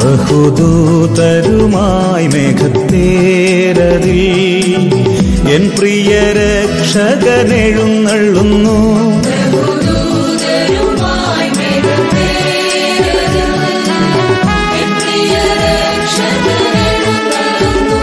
ബഹുദൂതരുമായി മേഘത്തേരതിൽ എൻ പ്രിയ രക്ഷകനെഴുന്നള്ളുന്നു ദൂതരുമായി മേഘത്തേരതിൽ എൻ പ്രിയ രക്ഷകനെഴുന്നള്ളുന്നു.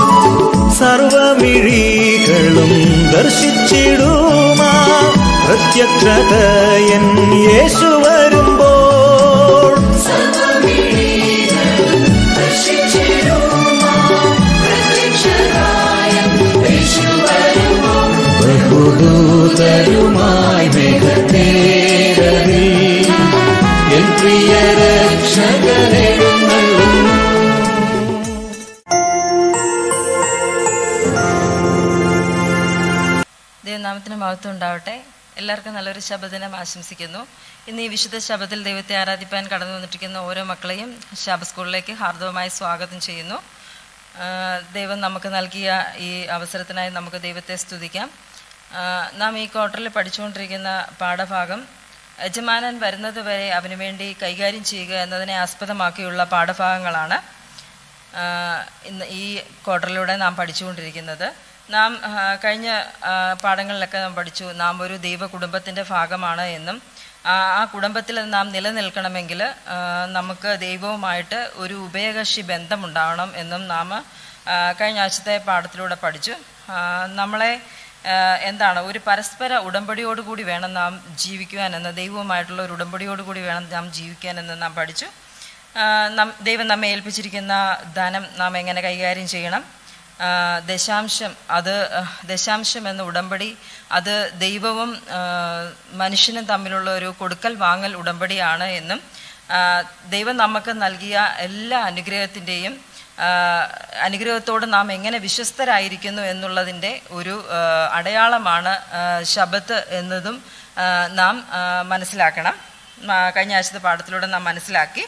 സർവമിഴികളും ദർശിച്ചിടുമാ പ്രത്യക്ഷതയൻ യേശു വരുമ്പോൾ സർവ്വമിഴികളും ദർശിച്ചിടുമാ പ്രത്യക്ഷനായ യേശു വരുമ്പോൾ ബഹുദൂതരുമായി മേഘത്തേരതിൽ എൻ പ്രിയ രക്ഷകനെഴുന്നള്ളുന്നു ദൈവനാമത്തിന് മഹത്വം ഉണ്ടാവട്ടെ എല്ലാവർക്കും നല്ലൊരു ശബദിനം ആശംസിക്കുന്നു ഇന്ന് ഈ വിശുദ്ധ ശബദിൽ ദൈവത്തെ ആരാധിപ്പാൻ കടന്നു വന്നിട്ടിരിക്കുന്ന ഓരോ മക്കളെയും ശാബ സ്കൂളിലേക്ക് ഹാർദവമായി സ്വാഗതം ചെയ്യുന്നു ആ, ദൈവം നമുക്ക് നൽകിയ ഈ അവസരത്തിനായി നമുക്ക് ദൈവത്തെ സ്തുതിക്കാം ആ, നാം ഈ ക്വാർട്ടറിൽ പഠിച്ചുകൊണ്ടിരിക്കുന്ന പാഠഭാഗം യജമാനൻ വരുന്നത് വരെ അവന് വേണ്ടി കൈകാര്യം ചെയ്യുക എന്നതിനെ ആസ്പദമാക്കിയുള്ള പാഠഭാഗങ്ങളാണ് ആ, ഇന്ന് ഈ ക്വാർട്ടറിലൂടെ നാം പഠിച്ചുകൊണ്ടിരിക്കുന്നത് നാം ആ, കഴിഞ്ഞ ആ, പാഠങ്ങളിലൊക്കെ നാം പഠിച്ചു നാം ഒരു ദൈവ കുടുംബത്തിൻ്റെ ഭാഗമാണ് എന്നും ആ ആ കുടുംബത്തിൽ നാം നിലനിൽക്കണമെങ്കിൽ ആ, നമുക്ക് ദൈവവുമായിട്ട് ഒരു ഉഭയകക്ഷി ബന്ധമുണ്ടാവണം എന്നും നാം ആ, കഴിഞ്ഞ ആഴ്ചത്തെ പാഠത്തിലൂടെ പഠിച്ചു ആ, നമ്മളെ ആ, എന്താണ് ഒരു പരസ്പര ഉടമ്പടിയോടുകൂടി വേണം നാം ജീവിക്കുവാൻ എന്ന് ദൈവവുമായിട്ടുള്ള ഒരു ഉടമ്പടിയോടുകൂടി വേണം നാം ജീവിക്കാൻ എന്ന് നാം പഠിച്ചു ആ, നം- ദൈവം നമ്മെ ഏൽപ്പിച്ചിരിക്കുന്ന ധനം നാം എങ്ങനെ കൈകാര്യം ചെയ്യണം ആ, ദശാംശം അത് ആ, ദശാംശം എന്ന ഉടമ്പടി അത് ദൈവവും ആ, മനുഷ്യനും തമ്മിലുള്ള ഒരു കൊടുക്കൽ വാങ്ങൽ ഉടമ്പടിയാണ് എന്നും ആ, ദൈവം നമുക്ക് നൽകിയ എല്ലാ അനുഗ്രഹത്തിൻ്റെയും അനുഗ്രഹത്തോട് നാം എങ്ങനെ വിശ്വസ്തരായിരിക്കുന്നു എന്നുള്ളതിൻ്റെ ഒരു ആ, അടയാളമാണ് ആ, ശബത്ത് എന്നതും ആ, നാം ആ, മനസ്സിലാക്കണം ആ, കഴിഞ്ഞ ആഴ്ചത്തെ പാഠത്തിലൂടെ നാം മനസ്സിലാക്കി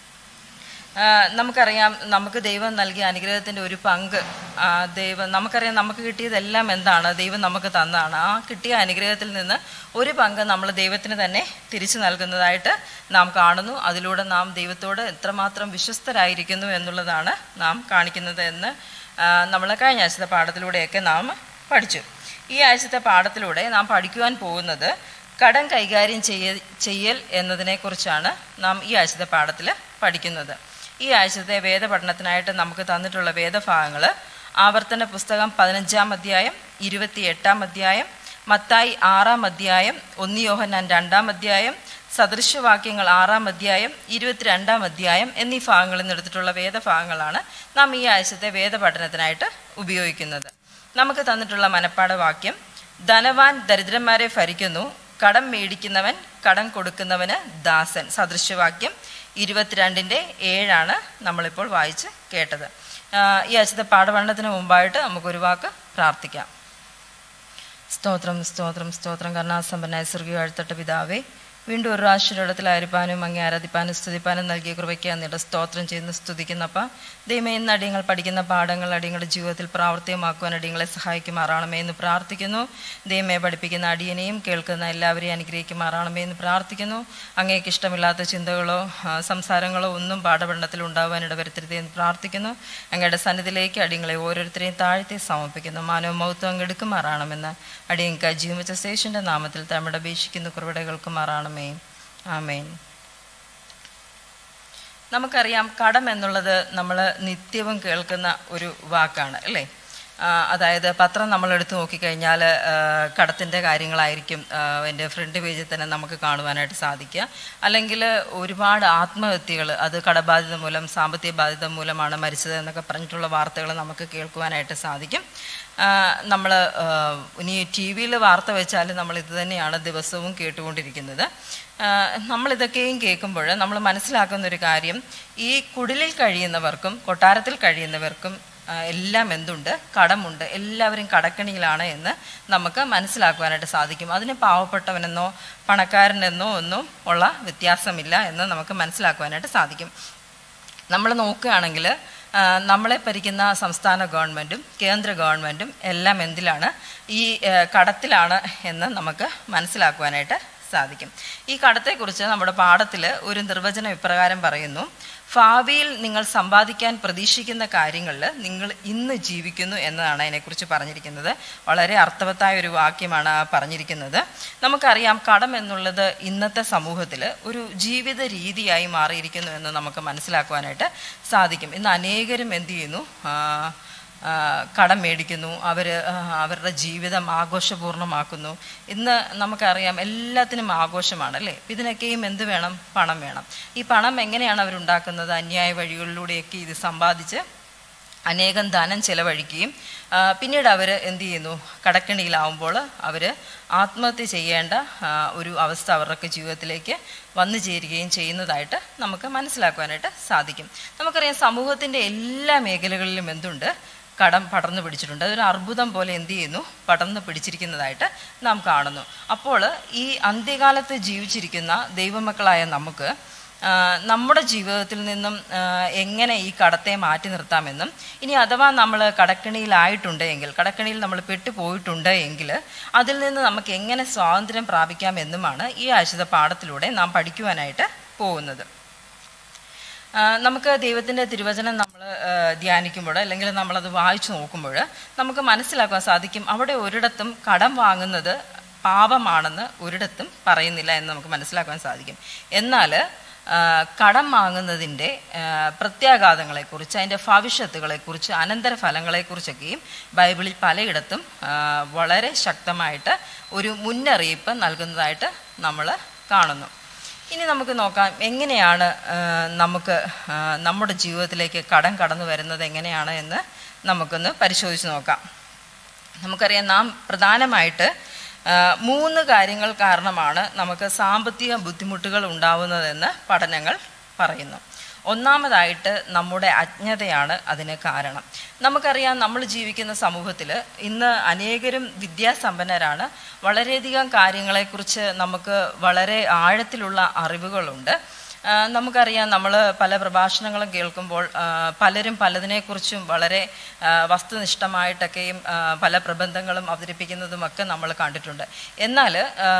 ആ, നമുക്കറിയാം നമുക്ക് ദൈവം നൽകിയ അനുഗ്രഹത്തിൻ്റെ ഒരു പങ്ക് ആ, ദൈവം നമുക്കറിയാം നമുക്ക് കിട്ടിയതെല്ലാം എന്താണ് ദൈവം നമുക്ക് തന്നതാണ് ആ കിട്ടിയ അനുഗ്രഹത്തിൽ നിന്ന് ഒരു പങ്ക് നമ്മൾ ദൈവത്തിന് തന്നെ തിരിച്ചു നൽകുന്നതായിട്ട് നാം കാണുന്നു അതിലൂടെ നാം ദൈവത്തോട് എത്രമാത്രം വിശ്വസ്തരായിരിക്കുന്നു എന്നുള്ളതാണ് നാം കാണിക്കുന്നത് എന്ന് നമ്മൾ കഴിഞ്ഞ ആഴ്ചത്തെ പാഠത്തിലൂടെയൊക്കെ നാം പഠിച്ചു ഈ ആഴ്ചത്തെ പാഠത്തിലൂടെ നാം പഠിക്കുവാൻ പോകുന്നത് കടം കൈകാര്യം ചെയ്യ ചെയ്യൽ എന്നതിനെക്കുറിച്ചാണ് നാം ഈ ആഴ്ചത്തെ പാഠത്തിൽ പഠിക്കുന്നത് ഈ ആഴ്ചത്തെ വേദപഠനത്തിനായിട്ട് നമുക്ക് തന്നിട്ടുള്ള വേദഭാഗങ്ങൾ ആവർത്തന പുസ്തകം പതിനഞ്ചാം അധ്യായം ഇരുപത്തി എട്ടാം അധ്യായം മത്തായി ആറാം അധ്യായം ഒന്ന് യോഹന്നാൻ രണ്ടാം അധ്യായം സദൃശവാക്യങ്ങൾ ആറാം അധ്യായം ഇരുപത്തിരണ്ടാം അധ്യായം എന്നീ ഭാഗങ്ങളിൽ നിന്ന് എടുത്തിട്ടുള്ള വേദഭാഗങ്ങളാണ് നാം ഈ ആഴ്ചത്തെ വേദപഠനത്തിനായിട്ട് ഉപയോഗിക്കുന്നത് നമുക്ക് തന്നിട്ടുള്ള മനപ്പാഠ വാക്യം ധനവാൻ ദരിദ്രന്മാരെ ഭരിക്കുന്നു കടം മേടിക്കുന്നവൻ കടം കൊടുക്കുന്നവന് ദാസൻ സദൃശവാക്യം ഇരുപത്തിരണ്ടിൻ്റെ ഏഴാണ് നമ്മളിപ്പോൾ വായിച്ച് കേട്ടത് ആ, ഈ ആഴ്ചത്തെ പാഠപഠനത്തിന് മുമ്പായിട്ട് നമുക്കൊരു വാക്ക് പ്രാർത്ഥിക്കാം സ്തോത്രം സ്തോത്രം സ്തോത്രം കരുണാസമ്പന്നായ സ്വർഗീയ വാഴ്ത്തട്ട പിതാവേ വീണ്ടും ഒരു രാഷ്ട്രീയത്തിലായിരിക്കാനും അങ്ങേ ആരാധിപ്പാനും സ്തുതിപ്പാനും നൽകിയ കൃപയ്ക്ക് എന്നിട്ട് സ്തോത്രം ചെയ്യുന്നു സ്തുതിക്കുന്നപ്പ ദൈവമേ ഇന്ന് അടിയങ്ങൾ പഠിക്കുന്ന പാഠങ്ങൾ അടിയങ്ങളുടെ ജീവിതത്തിൽ പ്രാവർത്തികമാക്കുവാൻ അടിയങ്ങളെ സഹായിക്കുമാറാണമേ എന്ന് പ്രാർത്ഥിക്കുന്നു ദൈവമേ പഠിപ്പിക്കുന്ന അടിയനെയും കേൾക്കുന്ന എല്ലാവരെയും അനുഗ്രഹിക്കുമാറാണമേ എന്ന് പ്രാർത്ഥിക്കുന്നു അങ്ങേക്ക് ഇഷ്ടമില്ലാത്ത ചിന്തകളോ ആ, സംസാരങ്ങളോ ഒന്നും പാഠപഠനത്തിൽ ഉണ്ടാകുവാൻ ഇടവരുത്തരുതേ എന്ന് പ്രാർത്ഥിക്കുന്നു അങ്ങയുടെ സന്നിധിയിലേക്ക് അടിയങ്ങളെ ഓരോരുത്തരെയും താഴ്ത്തി സമർപ്പിക്കുന്നു മാനവ മൗത്വം അങ്ങ് എടുക്കുമാറാണമെന്ന് അടിയങ്ക ജീവച്ച ശേഷന്റെ നാമത്തിൽ തമ്മിടെ അപേക്ഷിക്കുന്ന കുറവിടകൾക്ക് മാറാണമേ ആമേൻ നമുക്കറിയാം കടം എന്നുള്ളത് നമ്മൾ നിത്യവും കേൾക്കുന്ന ഒരു വാക്കാണ് അല്ലേ ആ, അതായത് പത്രം നമ്മൾ എടുത്തു നോക്കിക്കഴിഞ്ഞാൽ കടത്തിൻ്റെ കാര്യങ്ങളായിരിക്കും ആ, എൻ്റെ ഫ്രണ്ട് പേജിൽ തന്നെ നമുക്ക് കാണുവാനായിട്ട് സാധിക്കുക അല്ലെങ്കിൽ ഒരുപാട് ആത്മഹത്യകൾ അത് കടബാധിത മൂലം സാമ്പത്തിക ബാധിത മൂലമാണ് മരിച്ചത് എന്നൊക്കെ പറഞ്ഞിട്ടുള്ള വാർത്തകൾ നമുക്ക് കേൾക്കുവാനായിട്ട് സാധിക്കും നമ്മൾ ഇനി ടി വിയിൽ വാർത്ത വെച്ചാൽ നമ്മൾ ഇത് തന്നെയാണ് ദിവസവും കേട്ടുകൊണ്ടിരിക്കുന്നത് ആ, നമ്മളിതൊക്കെയും കേൾക്കുമ്പോൾ നമ്മൾ മനസ്സിലാക്കുന്ന ഒരു കാര്യം ഈ കുടിലിൽ കഴിയുന്നവർക്കും കൊട്ടാരത്തിൽ കഴിയുന്നവർക്കും ആ, എല്ലാം എന്തുണ്ട് കടമുണ്ട് എല്ലാവരും കടക്കണിയിലാണ് എന്ന് നമുക്ക് മനസ്സിലാക്കുവാനായിട്ട് സാധിക്കും അതിന് പാവപ്പെട്ടവനെന്നോ പണക്കാരനെന്നോ ഒന്നും ഉള്ള വ്യത്യാസമില്ല എന്ന് നമുക്ക് മനസ്സിലാക്കുവാനായിട്ട് സാധിക്കും നമ്മൾ നോക്കുകയാണെങ്കിൽ ആ, നമ്മളെ ഭരിക്കുന്ന സംസ്ഥാന ഗവൺമെൻറ്റും കേന്ദ്ര ഗവൺമെൻറ്റും എല്ലാം എന്തിലാണ് ഈ ആ, കടത്തിലാണ് എന്ന് നമുക്ക് മനസ്സിലാക്കുവാനായിട്ട് സാധിക്കും ഈ കടത്തെക്കുറിച്ച് നമ്മുടെ പാഠത്തിൽ ഒരു നിർവചനം ഇപ്രകാരം പറയുന്നു ഭാവിയിൽ നിങ്ങൾ സമ്പാദിക്കാൻ പ്രതീക്ഷിക്കുന്ന കാര്യങ്ങളിൽ നിങ്ങൾ ഇന്ന് ജീവിക്കുന്നു എന്നതാണ് അതിനെക്കുറിച്ച് പറഞ്ഞിരിക്കുന്നത് വളരെ അർത്ഥവത്തായ ഒരു വാക്യമാണ് ആ പറഞ്ഞിരിക്കുന്നത് നമുക്കറിയാം കടം എന്നുള്ളത് ഇന്നത്തെ സമൂഹത്തിൽ ഒരു ജീവിത രീതിയായി മാറിയിരിക്കുന്നു എന്ന് നമുക്ക് മനസ്സിലാക്കുവാനായിട്ട് സാധിക്കും ഇന്ന് അനേകരും എന്ത് ചെയ്യുന്നു ആ, ആ, കടം മേടിക്കുന്നു അവർ അവരുടെ ജീവിതം ആഘോഷപൂർണ്ണമാക്കുന്നു ഇന്ന് നമുക്കറിയാം എല്ലാത്തിനും ആഘോഷമാണ് അല്ലേ ഇതിനൊക്കെയും എന്ത് വേണം പണം വേണം ഈ പണം എങ്ങനെയാണ് അവരുണ്ടാക്കുന്നത് അന്യായ വഴികളിലൂടെയൊക്കെ ഇത് സമ്പാദിച്ച് അനേകം ധനം ചെലവഴിക്കുകയും ആ, പിന്നീട് അവർ എന്ത് ചെയ്യുന്നു കടക്കണിയിലാവുമ്പോൾ അവർ ആത്മഹത്യ ചെയ്യേണ്ട ആ, ഒരു അവസ്ഥ അവരുടെ ജീവിതത്തിലേക്ക് വന്നു ചേരുകയും ചെയ്യുന്നതായിട്ട് നമുക്ക് മനസ്സിലാക്കുവാനായിട്ട് സാധിക്കും നമുക്കറിയാം സമൂഹത്തിൻ്റെ എല്ലാ മേഖലകളിലും എന്തുണ്ട് കടം പടർന്നു പിടിച്ചിട്ടുണ്ട് അതൊരു അർബുദം പോലെ എന്ത് ചെയ്യുന്നു പടർന്നു പിടിച്ചിരിക്കുന്നതായിട്ട് നാം കാണുന്നു അപ്പോൾ ഈ അന്ത്യകാലത്ത് ജീവിച്ചിരിക്കുന്ന ദൈവമക്കളായ നമുക്ക് ആ, നമ്മുടെ ജീവിതത്തിൽ നിന്നും ആ, എങ്ങനെ ഈ കടത്തെ മാറ്റി നിർത്താമെന്നും ഇനി അഥവാ നമ്മൾ കടക്കണിയിലായിട്ടുണ്ട് എങ്കിൽ കടക്കണിയിൽ നമ്മൾ പെട്ടുപോയിട്ടുണ്ട് എങ്കിൽ അതിൽ നിന്ന് നമുക്ക് എങ്ങനെ സ്വാതന്ത്ര്യം പ്രാപിക്കാമെന്നുമാണ് ഈ ആഴ്ചത്തെ പാഠത്തിലൂടെ നാം പഠിക്കുവാനായിട്ട് പോകുന്നത് ആ, നമുക്ക് ദൈവത്തിൻ്റെ തിരുവചനം നമ്മൾ ധ്യാനിക്കുമ്പോൾ അല്ലെങ്കിൽ നമ്മളത് വായിച്ചു നോക്കുമ്പോൾ നമുക്ക് മനസ്സിലാക്കാൻ സാധിക്കും അവിടെ ഒരിടത്തും കടം വാങ്ങുന്നത് പാപമാണെന്ന് ഒരിടത്തും പറയുന്നില്ല എന്ന് നമുക്ക് മനസ്സിലാക്കാൻ സാധിക്കും എന്നാൽ ആ, കടം വാങ്ങുന്നതിൻ്റെ ആ, പ്രത്യാഘാതങ്ങളെക്കുറിച്ച് അതിൻ്റെ ഭവിഷ്യത്തുകളെക്കുറിച്ച് അനന്തരഫലങ്ങളെക്കുറിച്ചൊക്കെയും ബൈബിളിൽ പലയിടത്തും ആ, വളരെ ശക്തമായിട്ട് ഒരു മുന്നറിയിപ്പ് നൽകുന്നതായിട്ട് നമ്മൾ കാണുന്നു ഇനി നമുക്ക് നോക്കാം എങ്ങനെയാണ് ആ, നമുക്ക് ആ, നമ്മുടെ ജീവിതത്തിലേക്ക് കടം കടന്നു വരുന്നത് എങ്ങനെയാണ് എന്ന് നമുക്കൊന്ന് പരിശോധിച്ച് നോക്കാം നമുക്കറിയാം നാം പ്രധാനമായിട്ട് ആ, മൂന്ന് കാര്യങ്ങൾ കാരണമാണ് നമുക്ക് സാമ്പത്തിക ബുദ്ധിമുട്ടുകൾ ഉണ്ടാവുന്നതെന്ന് പഠനങ്ങൾ പറയുന്നു ഒന്നാമതായിട്ട് നമ്മുടെ അജ്ഞതയാണ് അതിന് കാരണം നമുക്കറിയാം നമ്മൾ ജീവിക്കുന്ന സമൂഹത്തിൽ ഇന്ന് അനേകരും വിദ്യാസമ്പന്നരാണ് വളരെയധികം കാര്യങ്ങളെക്കുറിച്ച് നമുക്ക് വളരെ ആഴത്തിലുള്ള അറിവുകളുണ്ട് ആ, നമുക്കറിയാം നമ്മൾ പല പ്രഭാഷണങ്ങളും കേൾക്കുമ്പോൾ ആ, പലരും പലതിനെക്കുറിച്ചും വളരെ ആ, വസ്തുനിഷ്ഠമായിട്ടൊക്കെയും ആ, പല പ്രബന്ധങ്ങളും അവതരിപ്പിക്കുന്നതുമൊക്കെ നമ്മൾ കണ്ടിട്ടുണ്ട് എന്നാൽ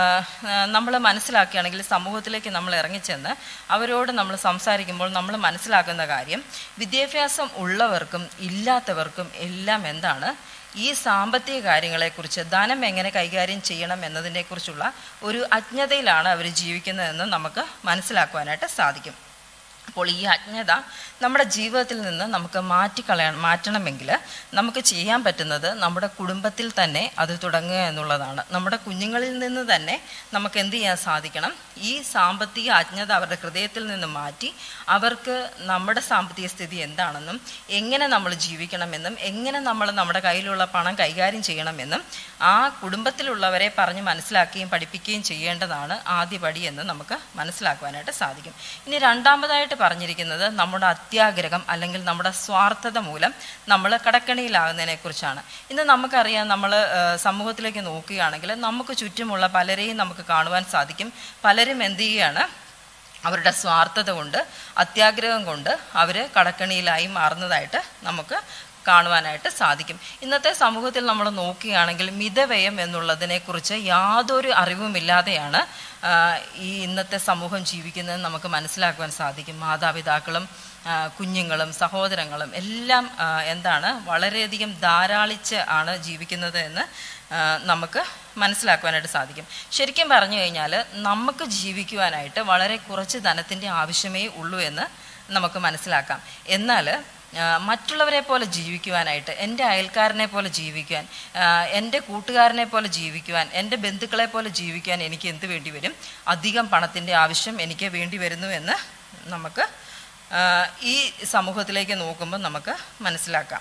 നമ്മൾ മനസ്സിലാക്കുകയാണെങ്കിൽ സമൂഹത്തിലേക്ക് നമ്മൾ ഇറങ്ങിച്ചെന്ന് അവരോട് നമ്മൾ സംസാരിക്കുമ്പോൾ നമ്മൾ മനസ്സിലാക്കുന്ന കാര്യം വിദ്യാഭ്യാസം ഉള്ളവർക്കും ഇല്ലാത്തവർക്കും എല്ലാം എന്താണ് ഈ സാമ്പത്തിക കാര്യങ്ങളെക്കുറിച്ച് ധനം എങ്ങനെ കൈകാര്യം ചെയ്യണം എന്നതിനെക്കുറിച്ചുള്ള ഒരു അജ്ഞതയിലാണ് അവർ ജീവിക്കുന്നതെന്ന് നമുക്ക് മനസ്സിലാക്കുവാനായിട്ട് സാധിക്കും അപ്പോൾ ഈ അജ്ഞത നമ്മുടെ ജീവിതത്തിൽ നിന്ന് നമുക്ക് മാറ്റിക്കളയാൻ മാറ്റണമെങ്കിൽ നമുക്ക് ചെയ്യാൻ പറ്റുന്നത് നമ്മുടെ കുടുംബത്തിൽ തന്നെ അത് തുടങ്ങുക എന്നുള്ളതാണ് നമ്മുടെ കുഞ്ഞുങ്ങളിൽ നിന്ന് തന്നെ നമുക്ക് എന്ത് ചെയ്യാൻ സാധിക്കണം ഈ സാമ്പത്തിക അജ്ഞത അവരുടെ ഹൃദയത്തിൽ നിന്ന് മാറ്റി അവർക്ക് നമ്മുടെ സാമ്പത്തിക സ്ഥിതി എന്താണെന്നും എങ്ങനെ നമ്മൾ ജീവിക്കണമെന്നും എങ്ങനെ നമ്മൾ നമ്മുടെ കയ്യിലുള്ള പണം കൈകാര്യം ചെയ്യണമെന്നും ആ കുടുംബത്തിലുള്ളവരെ പറഞ്ഞ് മനസ്സിലാക്കുകയും പഠിപ്പിക്കുകയും ചെയ്യേണ്ടതാണ് ആദ്യപടി എന്ന് നമുക്ക് മനസ്സിലാക്കുവാനായിട്ട് സാധിക്കും ഇനി രണ്ടാമതായിട്ട് പറഞ്ഞിരിക്കുന്നത് നമ്മുടെ അത്യാഗ്രഹം അല്ലെങ്കിൽ നമ്മുടെ സ്വാർത്ഥത മൂലം നമ്മൾ കടക്കണിയിലാകുന്നതിനെ കുറിച്ചാണ് ഇന്ന് നമുക്കറിയാം നമ്മൾ സമൂഹത്തിലേക്ക് നോക്കുകയാണെങ്കിൽ നമുക്ക് ചുറ്റുമുള്ള പലരെയും നമുക്ക് കാണുവാൻ സാധിക്കും പലരും എന്ത് ചെയ്യുകയാണ് അവരുടെ സ്വാർത്ഥത കൊണ്ട് അത്യാഗ്രഹം കൊണ്ട് അവർ കടക്കണിയിലായി മാറുന്നതായിട്ട് നമുക്ക് കാണുവാനായിട്ട് സാധിക്കും ഇന്നത്തെ സമൂഹത്തിൽ നമ്മൾ നോക്കുകയാണെങ്കിൽ മിതവ്യയം എന്നുള്ളതിനെക്കുറിച്ച് യാതൊരു അറിവുമില്ലാതെയാണ് ആ, ഈ ഇന്നത്തെ സമൂഹം ജീവിക്കുന്നത് നമുക്ക് മനസ്സിലാക്കുവാൻ സാധിക്കും മാതാപിതാക്കളും ആ, കുഞ്ഞുങ്ങളും സഹോദരങ്ങളും എല്ലാം ആ, എന്താണ് വളരെയധികം ധാരാളിച്ച് ആണ് ജീവിക്കുന്നത് എന്ന് ആ, നമുക്ക് മനസ്സിലാക്കുവാനായിട്ട് സാധിക്കും ശരിക്കും പറഞ്ഞു കഴിഞ്ഞാൽ നമുക്ക് ജീവിക്കുവാനായിട്ട് വളരെ കുറച്ച് ധനത്തിൻ്റെ ആവശ്യമേ ഉള്ളൂ എന്ന് നമുക്ക് മനസ്സിലാക്കാം എന്നാൽ ആ, മറ്റുള്ളവരെ പോലെ ജീവിക്കുവാനായിട്ട് എൻ്റെ അയൽക്കാരനെ പോലെ ജീവിക്കുവാൻ ആ, എൻ്റെ കൂട്ടുകാരനെ പോലെ ജീവിക്കുവാൻ എൻ്റെ ബന്ധുക്കളെ പോലെ ജീവിക്കുവാൻ എനിക്ക് എന്ത് വേണ്ടി വരും അധികം പണത്തിൻ്റെ ആവശ്യം എനിക്ക് വേണ്ടി വരുന്നു എന്ന് നമുക്ക് ആ, ഈ സമൂഹത്തിലേക്ക് നോക്കുമ്പോൾ നമുക്ക് മനസ്സിലാക്കാം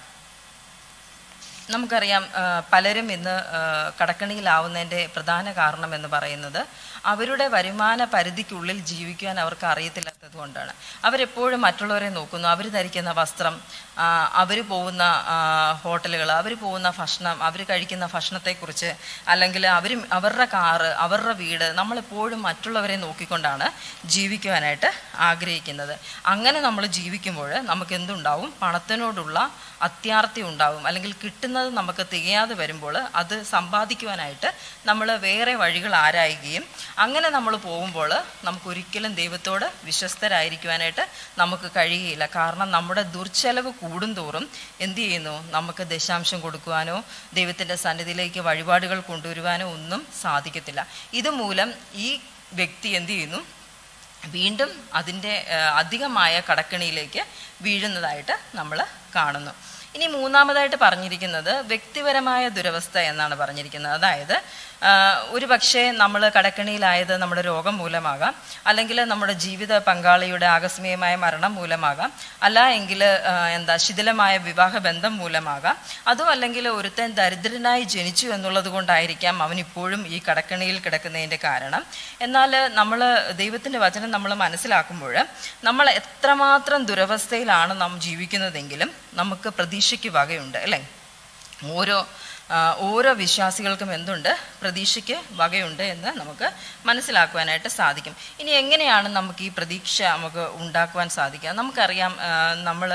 നമുക്കറിയാം ആ, പലരും ഇന്ന് ആ, കടക്കണിയിലാവുന്നതിൻ്റെ പ്രധാന കാരണം എന്ന് പറയുന്നത് അവരുടെ വരുമാന പരിധിക്കുള്ളിൽ ജീവിക്കുവാൻ അവർക്ക് അറിയത്തില്ലാത്തത് കൊണ്ടാണ് അവരെപ്പോഴും മറ്റുള്ളവരെ നോക്കുന്നു അവർ ധരിക്കുന്ന വസ്ത്രം അവർ പോകുന്ന ഹോട്ടലുകൾ അവർ പോകുന്ന ഭക്ഷണം അവർ കഴിക്കുന്ന ഭക്ഷണത്തെക്കുറിച്ച് അല്ലെങ്കിൽ അവർ അവരുടെ കാറ് അവരുടെ വീട് നമ്മളെപ്പോഴും മറ്റുള്ളവരെ നോക്കിക്കൊണ്ടാണ് ജീവിക്കുവാനായിട്ട് ആഗ്രഹിക്കുന്നത് അങ്ങനെ നമ്മൾ ജീവിക്കുമ്പോൾ നമുക്ക് എന്തുണ്ടാവും പണത്തിനോടുള്ള അത്യാർത്തി ഉണ്ടാവും അല്ലെങ്കിൽ കിട്ടുന്നത് നമുക്ക് തികയാതെ വരുമ്പോൾ അത് സമ്പാദിക്കുവാനായിട്ട് നമ്മൾ വേറെ വഴികൾ ആരായുകയും അങ്ങനെ നമ്മൾ പോകുമ്പോൾ നമുക്കൊരിക്കലും ദൈവത്തോട് വിശ്വസ്തരായിരിക്കുവാനായിട്ട് നമുക്ക് കഴിയുകയില്ല കാരണം നമ്മുടെ ദുർച്ചെലവ് കൂടുന്തോറും എന്ത് ചെയ്യുന്നു നമുക്ക് ദശാംശം കൊടുക്കുവാനോ ദൈവത്തിൻ്റെ സന്നിധിയിലേക്ക് വഴിപാടുകൾ കൊണ്ടുവരുവാനോ ഒന്നും സാധിക്കത്തില്ല ഇതുമൂലം ഈ വ്യക്തി എന്ത് ചെയ്യുന്നു വീണ്ടും അതിൻ്റെ ആ, അധികമായ കടക്കണിയിലേക്ക് വീഴുന്നതായിട്ട് നമ്മൾ കാണുന്നു ഇനി മൂന്നാമതായിട്ട് പറഞ്ഞിരിക്കുന്നത് വ്യക്തിപരമായ ദുരവസ്ഥ എന്നാണ് പറഞ്ഞിരിക്കുന്നത് അതായത് ആ, ഒരു പക്ഷേ നമ്മൾ കടക്കണിയിലായത് നമ്മുടെ രോഗം മൂലമാകാം അല്ലെങ്കിൽ നമ്മുടെ ജീവിത പങ്കാളിയുടെ ആകസ്മികമായ മരണം മൂലമാകാം അല്ല എങ്കിൽ ആ, എന്താ ശിഥിലമായ വിവാഹ ബന്ധം മൂലമാകാം അതും അല്ലെങ്കിൽ ഒരുത്തൻ ദരിദ്രനായി ജനിച്ചു എന്നുള്ളത് കൊണ്ടായിരിക്കാം അവൻ ഇപ്പോഴും ഈ കടക്കണിയിൽ കിടക്കുന്നതിൻ്റെ കാരണം എന്നാൽ നമ്മൾ ദൈവത്തിൻ്റെ വചനം നമ്മൾ മനസ്സിലാക്കുമ്പോൾ നമ്മൾ എത്രമാത്രം ദുരവസ്ഥയിലാണ് നാം ജീവിക്കുന്നതെങ്കിലും നമുക്ക് പ്രതീക്ഷയ്ക്ക് വകയുണ്ട് അല്ലേ ഓരോ ആ, ഓരോ വിശ്വാസികൾക്കും എന്തുണ്ട് പ്രതീക്ഷയ്ക്ക് വകയുണ്ട് എന്ന് നമുക്ക് മനസ്സിലാക്കുവാനായിട്ട് സാധിക്കും ഇനി എങ്ങനെയാണ് നമുക്ക് ഈ പ്രതീക്ഷ നമുക്ക് ഉണ്ടാക്കുവാൻ സാധിക്കുക നമുക്കറിയാം നമ്മൾ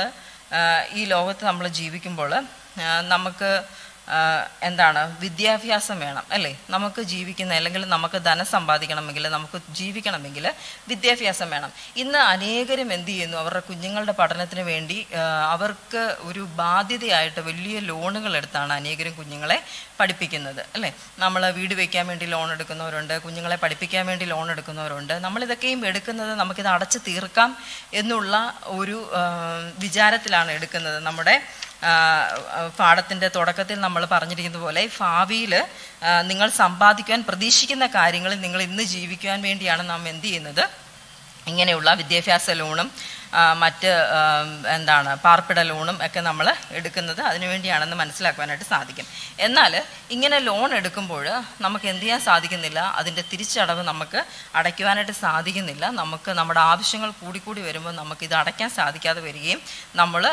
ഈ ലോകത്ത് നമ്മൾ ജീവിക്കുമ്പോൾ ആ, നമുക്ക് ആ, എന്താണ് വിദ്യാഭ്യാസം വേണം അല്ലേ നമുക്ക് ജീവിക്കുന്ന അല്ലെങ്കിൽ നമുക്ക് ധനം സമ്പാദിക്കണമെങ്കിൽ നമുക്ക് ജീവിക്കണമെങ്കിൽ വിദ്യാഭ്യാസം വേണം ഇന്ന് അനേകരും എന്ത് ചെയ്യുന്നു അവരുടെ കുഞ്ഞുങ്ങളുടെ പഠനത്തിന് വേണ്ടി ആ, അവർക്ക് ഒരു ബാധ്യതയായിട്ട് വലിയ ലോണുകൾ എടുത്താണ് അനേകരും കുഞ്ഞുങ്ങളെ പഠിപ്പിക്കുന്നത് അല്ലേ നമ്മൾ വീട് വയ്ക്കാൻ വേണ്ടി ലോൺ എടുക്കുന്നവരുണ്ട് കുഞ്ഞുങ്ങളെ പഠിപ്പിക്കാൻ വേണ്ടി ലോൺ എടുക്കുന്നവരുണ്ട് നമ്മളിതൊക്കെയും എടുക്കുന്നത് നമുക്കിത് അടച്ചു തീർക്കാം എന്നുള്ള ഒരു ആ, വിചാരത്തിലാണ് എടുക്കുന്നത് നമ്മുടെ ആ, പാഠത്തിൻ്റെ തുടക്കത്തിൽ നമ്മൾ പറഞ്ഞിരിക്കുന്ന പോലെ ഭാവിയിൽ നിങ്ങൾ സമ്പാദിക്കുവാൻ പ്രതീക്ഷിക്കുന്ന കാര്യങ്ങളിൽ നിങ്ങൾ ഇന്ന് ജീവിക്കുവാൻ വേണ്ടിയാണ് നാം എന്ത് ചെയ്യുന്നത് ഇങ്ങനെയുള്ള വിദ്യാഭ്യാസ ലോണും ആ, മറ്റ് ആ, എന്താണ് പാർപ്പിട ലോണും ഒക്കെ നമ്മൾ എടുക്കുന്നത് അതിനുവേണ്ടിയാണെന്ന് മനസ്സിലാക്കുവാനായിട്ട് സാധിക്കും എന്നാൽ ഇങ്ങനെ ലോൺ എടുക്കുമ്പോൾ നമുക്ക് എന്ത് ചെയ്യാൻ സാധിക്കുന്നില്ല അതിൻ്റെ തിരിച്ചടവ് നമുക്ക് അടയ്ക്കുവാനായിട്ട് സാധിക്കുന്നില്ല നമുക്ക് നമ്മുടെ ആവശ്യങ്ങൾ കൂടിക്കൂടി വരുമ്പോൾ നമുക്ക് ഇത് അടയ്ക്കാൻ സാധിക്കാതെ വരികയും നമ്മൾ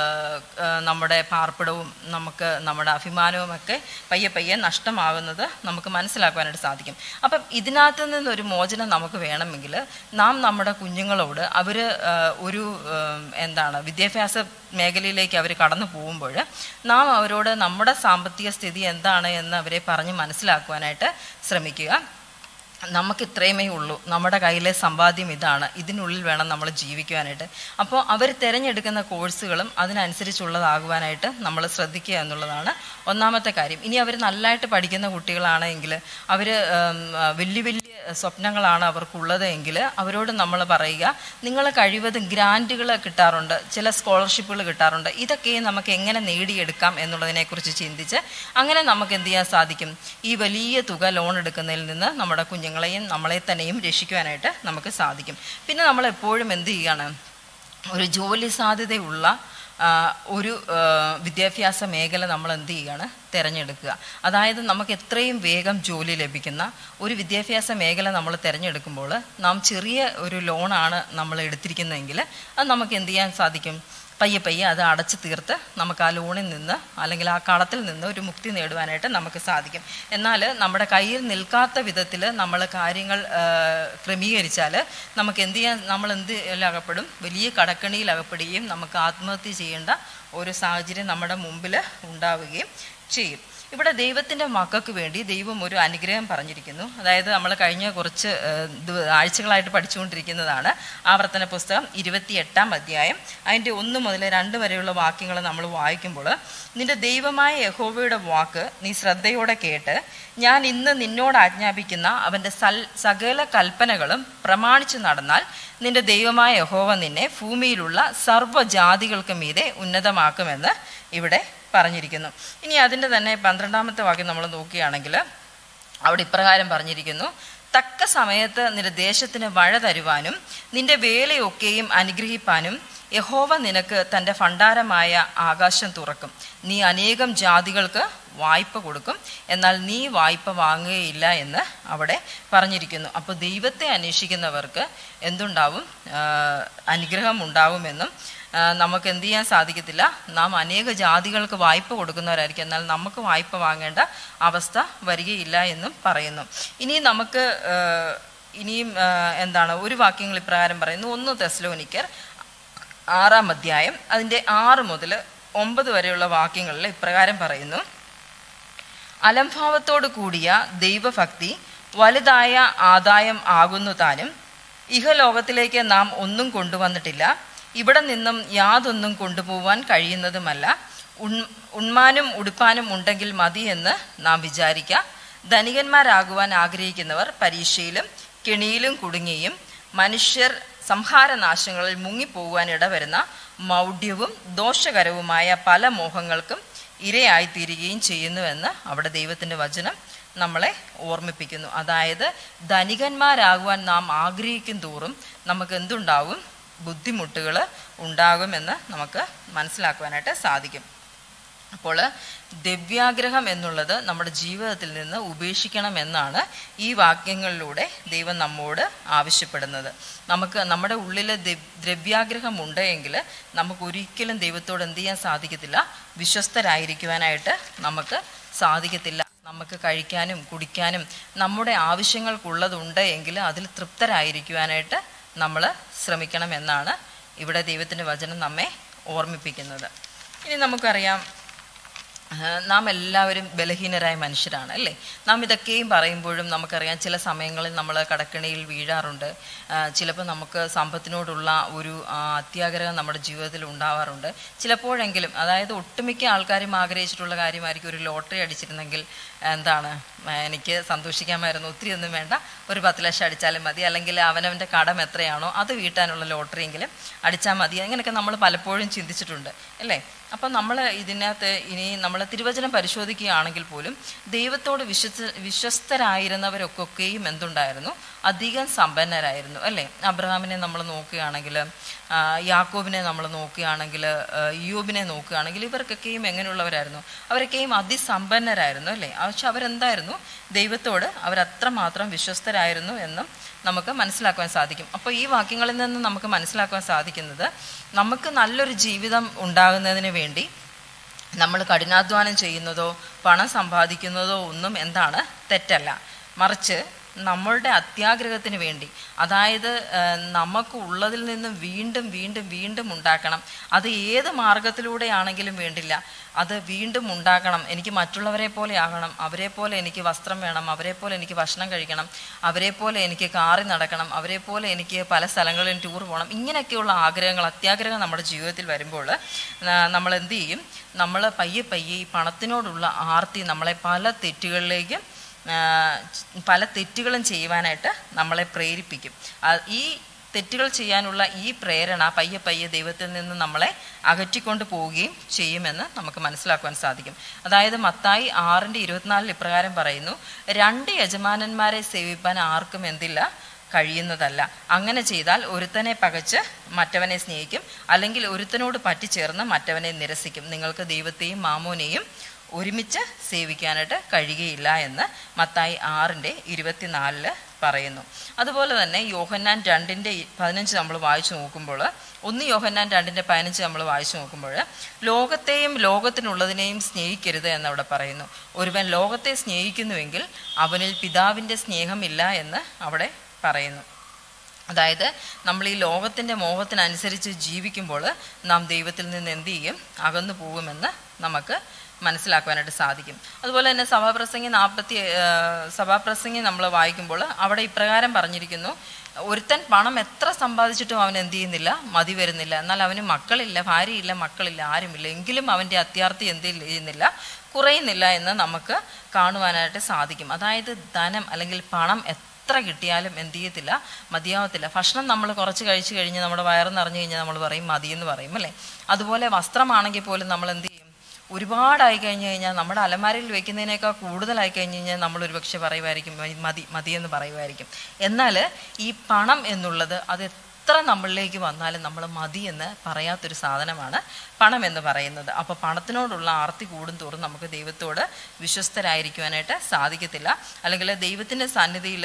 നമ്മുടെ പാർപ്പിടവും നമുക്ക് നമ്മുടെ അഭിമാനവും ഒക്കെ പയ്യെ പയ്യെ നഷ്ടമാകുന്നത് നമുക്ക് മനസ്സിലാക്കുവാനായിട്ട് സാധിക്കും അപ്പം ഇതിനകത്ത് നിന്നൊരു മോചനം നമുക്ക് വേണമെങ്കിൽ നാം നമ്മുടെ കുഞ്ഞുങ്ങളോട് അവർ ഒരു ഉം, എന്താണ് വിദ്യാഭ്യാസ മേഖലയിലേക്ക് അവർ കടന്നു പോകുമ്പോൾ നാം അവരോട് നമ്മുടെ സാമ്പത്തിക സ്ഥിതി എന്താണ് എന്ന് അവരെ പറഞ്ഞ് മനസ്സിലാക്കുവാനായിട്ട് ശ്രമിക്കുക നമുക്ക് ഇത്രയുമേ ഉള്ളൂ നമ്മുടെ കയ്യിലെ സമ്പാദ്യം ഇതാണ് ഇതിനുള്ളിൽ വേണം നമ്മൾ ജീവിക്കുവാനായിട്ട് അപ്പോൾ അവർ തിരഞ്ഞെടുക്കുന്ന കോഴ്സുകളും അതിനനുസരിച്ചുള്ളതാകുവാനായിട്ട് നമ്മൾ ശ്രദ്ധിക്കുക എന്നുള്ളതാണ് ഒന്നാമത്തെ കാര്യം ഇനി അവർ നല്ലതായിട്ട് പഠിക്കുന്ന കുട്ടികളാണെങ്കിൽ അവർ വലിയ വലിയ സ്വപ്നങ്ങളാണ് അവർക്കുള്ളത് എങ്കിൽ അവരോട് നമ്മൾ പറയുക നിങ്ങൾ കഴിവതും ഗ്രാൻറ്റുകൾ കിട്ടാറുണ്ട് ചില സ്കോളർഷിപ്പുകൾ കിട്ടാറുണ്ട് ഇതൊക്കെ നമുക്ക് എങ്ങനെ നേടിയെടുക്കാം എന്നുള്ളതിനെക്കുറിച്ച് ചിന്തിച്ച് അങ്ങനെ നമുക്ക് എന്ത് ചെയ്യാൻ സാധിക്കും ഈ വലിയ തുക ലോൺ എടുക്കുന്നതിൽ നിന്ന് നമ്മുടെ കുഞ്ഞുങ്ങളെയും നമ്മളെ തന്നെയും രക്ഷിക്കുവാനായിട്ട് നമുക്ക് സാധിക്കും പിന്നെ നമ്മൾ എപ്പോഴും എന്ത് ചെയ്യുകയാണ് ഒരു ജോലി സാധ്യതയുള്ള ആ, ഒരു ആ, വിദ്യാഭ്യാസ മേഖല നമ്മൾ എന്ത് ചെയ്യുകയാണ് തിരഞ്ഞെടുക്കുക അതായത് നമുക്ക് എത്രയും വേഗം ജോലി ലഭിക്കുന്ന ഒരു വിദ്യാഭ്യാസ മേഖല നമ്മൾ തിരഞ്ഞെടുക്കുമ്പോൾ നാം ചെറിയ ഒരു ലോണാണ് നമ്മൾ എടുത്തിരിക്കുന്നതെങ്കിൽ അത് നമുക്ക് എന്ത് ചെയ്യാൻ സാധിക്കും പയ്യെ പയ്യെ അത് അടച്ചു തീർത്ത് നമുക്ക് ആ ലോണിൽ നിന്ന് അല്ലെങ്കിൽ ആ കടത്തിൽ നിന്ന് ഒരു മുക്തി നേടുവാനായിട്ട് നമുക്ക് സാധിക്കും എന്നാൽ നമ്മുടെ കയ്യിൽ നിൽക്കാത്ത വിധത്തിൽ നമ്മൾ കാര്യങ്ങൾ ആ, ക്രമീകരിച്ചാൽ നമുക്ക് എന്ത് ചെയ്യാൻ നമ്മൾ എന്ത് അകപ്പെടും വലിയ കടക്കണിയിൽ അകപ്പെടുകയും നമുക്ക് ആത്മഹത്യ ചെയ്യേണ്ട ഒരു സാഹചര്യം നമ്മുടെ മുമ്പിൽ ഉണ്ടാവുകയും ചെയ്യും ഇവിടെ ദൈവത്തിൻ്റെ മക്കൾക്ക് വേണ്ടി ദൈവം ഒരു അനുഗ്രഹം പറഞ്ഞിരിക്കുന്നു അതായത് നമ്മൾ കഴിഞ്ഞ കുറച്ച് ഏഹ്, ദിവ- ആഴ്ചകളായിട്ട് പഠിച്ചുകൊണ്ടിരിക്കുന്നതാണ് ആവർത്തന പുസ്തകം ഇരുപത്തിയെട്ടാം അധ്യായം അതിൻ്റെ ഒന്ന് മുതൽ രണ്ട് വരെയുള്ള വാക്യങ്ങൾ നമ്മൾ വായിക്കുമ്പോൾ നിന്റെ ദൈവമായ യഹോവയുടെ വാക്ക് നീ ശ്രദ്ധയോടെ കേട്ട് ഞാൻ ഇന്ന് നിന്നോട് ആജ്ഞാപിക്കുന്ന അവൻ്റെ സൽ സകല കൽപ്പനകളും പ്രമാണിച്ചു നടന്നാൽ നിന്റെ ദൈവമായ യഹോവ നിന്നെ ഭൂമിയിലുള്ള സർവ്വജാതികൾക്ക് മീതെ ഉന്നതമാക്കുമെന്ന് ഇവിടെ പറഞ്ഞിരിക്കുന്നു ഇനി അതിൻ്റെ തന്നെ പന്ത്രണ്ടാമത്തെ വാക്യം നമ്മൾ നോക്കുകയാണെങ്കിൽ അവിടെ ഇപ്രകാരം പറഞ്ഞിരിക്കുന്നു തക്ക സമയത്ത് നിന്റെ ദേശത്തിന് മഴ തരുവാനും നിന്റെ വേലയൊക്കെയും അനുഗ്രഹിപ്പാനും യഹോവ നിനക്ക് തൻ്റെ ഭണ്ഡാരമായ ആകാശം തുറക്കും നീ അനേകം ജാതികൾക്ക് വായ്പ കൊടുക്കും എന്നാൽ നീ വായ്പ വാങ്ങുകയില്ല എന്ന് അവിടെ പറഞ്ഞിരിക്കുന്നു അപ്പോൾ ദൈവത്തെ അന്വേഷിക്കുന്നവർക്ക് എന്തുണ്ടാവും ആ, അനുഗ്രഹം ഉണ്ടാവുമെന്നും ആ, നമുക്ക് എന്ത് ചെയ്യാൻ സാധിക്കത്തില്ല നാം അനേക ജാതികൾക്ക് വായ്പ കൊടുക്കുന്നവരായിരിക്കും എന്നാൽ നമുക്ക് വായ്പ വാങ്ങേണ്ട അവസ്ഥ വരികയില്ല എന്നും പറയുന്നു ഇനി നമുക്ക് ആ, ഇനിയും ആ, എന്താണ് ഒരു വാക്യങ്ങൾ ഇപ്രകാരം പറയുന്നു ഒന്ന് തെസ്ലോനിക്കർ ആറാം അധ്യായം അതിൻ്റെ ആറ് മുതൽ ഒമ്പത് വരെയുള്ള വാക്യങ്ങളിൽ ഇപ്രകാരം പറയുന്നു അലംഭാവത്തോടു കൂടിയ ദൈവഭക്തി വലുതായ ആദായം ആകുന്നു താനും ഇഹലോകത്തിലേക്ക് നാം ഒന്നും കൊണ്ടുവന്നിട്ടില്ല ഇവിടെ നിന്നും യാതൊന്നും കൊണ്ടുപോവാൻ കഴിയുന്നതുമല്ല ഉൺ ഉണ്മാനും ഉടുപ്പാനും ഉണ്ടെങ്കിൽ മതി എന്ന് നാം വിചാരിക്കാം ധനികന്മാരാകുവാൻ ആഗ്രഹിക്കുന്നവർ പരീക്ഷയിലും കെണിയിലും കുടുങ്ങിയും മനുഷ്യർ സംഹാരനാശങ്ങളിൽ മുങ്ങിപ്പോകുവാൻ ഇടവരുന്ന മൗഢ്യവും ദോഷകരവുമായ പല മോഹങ്ങൾക്കും ഇരയായിത്തീരുകയും ചെയ്യുന്നുവെന്ന് അവിടെ ദൈവത്തിൻ്റെ വചനം നമ്മളെ ഓർമ്മിപ്പിക്കുന്നു അതായത് ധനികന്മാരാകുവാൻ നാം ആഗ്രഹിക്കും തോറും നമുക്ക് എന്തുണ്ടാവും ബുദ്ധിമുട്ടുകൾ ഉണ്ടാകുമെന്ന് നമുക്ക് മനസ്സിലാക്കുവാനായിട്ട് സാധിക്കും അപ്പോൾ ദിവ്യാഗ്രഹം എന്നുള്ളത് നമ്മുടെ ജീവിതത്തിൽ നിന്ന് ഉപേക്ഷിക്കണം എന്നാണ് ഈ വാക്യങ്ങളിലൂടെ ദൈവം നമ്മോട് ആവശ്യപ്പെടുന്നത് നമുക്ക് നമ്മുടെ ഉള്ളിൽ ദ്രവ്യാഗ്രഹം ഉണ്ടെങ്കിൽ നമുക്ക് ഒരിക്കലും ദൈവത്തോട് എന്ത് ചെയ്യാൻ സാധിക്കത്തില്ല വിശ്വസ്തരായിരിക്കുവാനായിട്ട് നമുക്ക് സാധിക്കത്തില്ല നമുക്ക് കഴിക്കാനും കുടിക്കാനും നമ്മുടെ ആവശ്യങ്ങൾക്കുള്ളതുണ്ട് എങ്കിൽ അതിൽ തൃപ്തരായിരിക്കുവാനായിട്ട് നമ്മൾ ശ്രമിക്കണം എന്നാണ് ഇവിടെ ദൈവത്തിൻ്റെ വചനം നമ്മെ ഓർമ്മിപ്പിക്കുന്നത് ഇനി നമുക്കറിയാം ആ, നാം എല്ലാവരും ബലഹീനരായ മനുഷ്യരാണ് അല്ലേ നാം ഇതൊക്കെയും പറയുമ്പോഴും നമുക്കറിയാം ചില സമയങ്ങളിൽ നമ്മൾ കടക്കിണിയിൽ വീഴാറുണ്ട് ആ, ചിലപ്പോൾ നമുക്ക് സമ്പത്തിനോടുള്ള ഒരു ആ, അത്യാഗ്രഹം നമ്മുടെ ജീവിതത്തിൽ ഉണ്ടാവാറുണ്ട് ചിലപ്പോഴെങ്കിലും അതായത് ഒട്ടുമിക്ക ആൾക്കാരും ആഗ്രഹിച്ചിട്ടുള്ള കാര്യമായിരിക്കും ഒരു ലോട്ടറി അടിച്ചിരുന്നെങ്കിൽ എന്താണ് ആ, എനിക്ക് സന്തോഷിക്കാമായിരുന്നു ഒത്തിരി ഒന്നും വേണ്ട ഒരു പത്ത് ലക്ഷം അടിച്ചാലും മതി അല്ലെങ്കിൽ അവനവൻ്റെ കടം എത്രയാണോ അത് വീട്ടാനുള്ള ലോട്ടറിയെങ്കിലും അടിച്ചാൽ മതി അങ്ങനെയൊക്കെ നമ്മൾ പലപ്പോഴും ചിന്തിച്ചിട്ടുണ്ട് അല്ലേ അപ്പം നമ്മൾ ഇതിനകത്ത് ഇനി നമ്മൾ തിരുവചനം പരിശോധിക്കുകയാണെങ്കിൽ പോലും ദൈവത്തോട് വിശ്വസ് വിശ്വസ്തരായിരുന്നവരൊക്കെയും എന്തുണ്ടായിരുന്നു അധികം സമ്പന്നരായിരുന്നു അല്ലേ അബ്രഹാമിനെ നമ്മൾ നോക്കുകയാണെങ്കിൽ ആ, യാക്കോബിനെ നമ്മൾ നോക്കുകയാണെങ്കിൽ ആ, യോബിനെ നോക്കുകയാണെങ്കിൽ ഇവർക്കൊക്കെയും എങ്ങനെയുള്ളവരായിരുന്നു അവരൊക്കെയും അതിസമ്പന്നരായിരുന്നു അല്ലേ പക്ഷെ അവരെന്തായിരുന്നു ദൈവത്തോട് അവരത്രമാത്രം വിശ്വസ്തരായിരുന്നു എന്നും നമുക്ക് മനസ്സിലാക്കുവാൻ സാധിക്കും അപ്പോൾ ഈ വാക്യങ്ങളിൽ നിന്ന് നമുക്ക് മനസ്സിലാക്കുവാൻ സാധിക്കുന്നത് നമുക്ക് നല്ലൊരു ജീവിതം ഉണ്ടാകുന്നതിന് വേണ്ടി നമ്മൾ കഠിനാധ്വാനം ചെയ്യുന്നതോ പണം സമ്പാദിക്കുന്നതോ ഒന്നും എന്താണ് തെറ്റല്ല മറിച്ച് നമ്മളുടെ അത്യാഗ്രഹത്തിന് വേണ്ടി അതായത് ഏഹ്, നമുക്ക് ഉള്ളതിൽ നിന്ന് വീണ്ടും വീണ്ടും വീണ്ടും ഉണ്ടാക്കണം അത് ഏത് മാർഗത്തിലൂടെയാണെങ്കിലും വേണ്ടില്ല അത് വീണ്ടും ഉണ്ടാക്കണം എനിക്ക് മറ്റുള്ളവരെ പോലെ ആകണം അവരെ പോലെ എനിക്ക് വസ്ത്രം വേണം അവരെ പോലെ എനിക്ക് ഭക്ഷണം കഴിക്കണം അവരെ പോലെ എനിക്ക് കാറി നടക്കണം അവരെ പോലെ എനിക്ക് പല സ്ഥലങ്ങളിലും ടൂർ പോകണം ഇങ്ങനെയൊക്കെയുള്ള ആഗ്രഹങ്ങൾ അത്യാഗ്രഹം നമ്മുടെ ജീവിതത്തിൽ വരുമ്പോൾ നമ്മൾ എന്ത് ചെയ്യും നമ്മൾ പയ്യെ പയ്യെ ഈ പണത്തിനോടുള്ള ആർത്തി നമ്മളെ പല തെറ്റുകളിലേക്കും ആ, പല തെറ്റുകളും ചെയ്യുവാനായിട്ട് നമ്മളെ പ്രേരിപ്പിക്കും ആ, ഈ തെറ്റുകൾ ചെയ്യാനുള്ള ഈ പ്രേരണ പയ്യെ പയ്യെ ദൈവത്തിൽ നിന്ന് നമ്മളെ അകറ്റിക്കൊണ്ട് പോവുകയും ചെയ്യുമെന്ന് നമുക്ക് മനസ്സിലാക്കുവാൻ സാധിക്കും അതായത് മത്തായി ആറിൻ്റെ ഇരുപത്തിനാലിൽ ഇപ്രകാരം പറയുന്നു രണ്ട് യജമാനന്മാരെ സേവിപ്പാൻ ആർക്കും എന്തില്ല കഴിയുന്നതല്ല അങ്ങനെ ചെയ്താൽ ഒരുത്തനെ പകച്ച് മറ്റവനെ സ്നേഹിക്കും അല്ലെങ്കിൽ ഒരുത്തനോട് പറ്റിച്ചേർന്ന് മറ്റവനെ നിരസിക്കും നിങ്ങൾക്ക് ദൈവത്തെയും മാമോനെയും ഒരുമിച്ച് സേവിക്കാനായിട്ട് കഴിയുകയില്ല എന്ന് മത്തായി ആറിൻ്റെ ഇരുപത്തിനാലില് പറയുന്നു അതുപോലെ തന്നെ യോഹന്നാൻ രണ്ടിൻ്റെ പതിനഞ്ച് നമ്മൾ വായിച്ചു നോക്കുമ്പോൾ ഒന്ന് യോഹന്നാൻ രണ്ടിൻ്റെ പതിനഞ്ച് നമ്മൾ വായിച്ചു നോക്കുമ്പോൾ ലോകത്തെയും ലോകത്തിനുള്ളതിനെയും സ്നേഹിക്കരുത് എന്നവിടെ പറയുന്നു ഒരുവൻ ലോകത്തെ സ്നേഹിക്കുന്നുവെങ്കിൽ അവനിൽ പിതാവിൻ്റെ സ്നേഹമില്ല എന്ന് അവിടെ പറയുന്നു അതായത് നമ്മൾ ഈ ലോകത്തിൻ്റെ മോഹത്തിനനുസരിച്ച് ജീവിക്കുമ്പോൾ നാം ദൈവത്തിൽ നിന്ന് എന്ത് ചെയ്യും അകന്നു പോകുമെന്ന് നമുക്ക് മനസ്സിലാക്കുവാനായിട്ട് സാധിക്കും അതുപോലെ തന്നെ സഭാപ്രസംഗി നാൽപ്പത്തി സഭാപ്രസംഗി നമ്മൾ വായിക്കുമ്പോൾ അവിടെ ഇപ്രകാരം പറഞ്ഞിരിക്കുന്നു ഒരുത്തൻ പണം എത്ര സമ്പാദിച്ചിട്ടും അവൻ എന്ത് ചെയ്യുന്നില്ല മതി വരുന്നില്ല എന്നാൽ അവന് മക്കളില്ല ഭാര്യയില്ല മക്കളില്ല ആരുമില്ല എങ്കിലും അവൻ്റെ അത്യാർത്ഥി എന്ത് ചെയ്യുന്നില്ല കുറയുന്നില്ല എന്ന് നമുക്ക് കാണുവാനായിട്ട് സാധിക്കും അതായത് ധനം അല്ലെങ്കിൽ പണം എത്ര കിട്ടിയാലും എന്ത് ചെയ്യത്തില്ല മതിയാവത്തില്ല ഭക്ഷണം നമ്മൾ കുറച്ച് കഴിച്ചു കഴിഞ്ഞ് നമ്മുടെ വയറ് നിറഞ്ഞു കഴിഞ്ഞാൽ നമ്മൾ പറയും മതിയെന്ന് പറയും അല്ലേ അതുപോലെ വസ്ത്രമാണെങ്കിൽ പോലും നമ്മൾ എന്ത് ചെയ്യും ഒരുപാടായി കഴിഞ്ഞ് കഴിഞ്ഞാൽ നമ്മുടെ അലമാരയിൽ വെക്കുന്നതിനേക്കാൾ കൂടുതലായി കഴിഞ്ഞ് കഴിഞ്ഞാൽ നമ്മൾ ഒരുപക്ഷെ പറയുമായിരിക്കും "മതി, മതി മതിയെന്ന് പറയുമായിരിക്കും എന്നാൽ ഈ പണം എന്നുള്ളത് അത് എത്ര നമ്മളിലേക്ക് വന്നാലും നമ്മൾ മതി എന്ന് പറയാത്തൊരു സാധനമാണ് പണം എന്ന് പറയുന്നത് അപ്പോൾ പണത്തിനോടുള്ള ആർത്തി കൂടും തോറും നമുക്ക് ദൈവത്തോട് വിശ്വസ്തരായിരിക്കുവാനായിട്ട് സാധിക്കത്തില്ല അല്ലെങ്കിൽ ദൈവത്തിൻ്റെ സന്നിധിയിൽ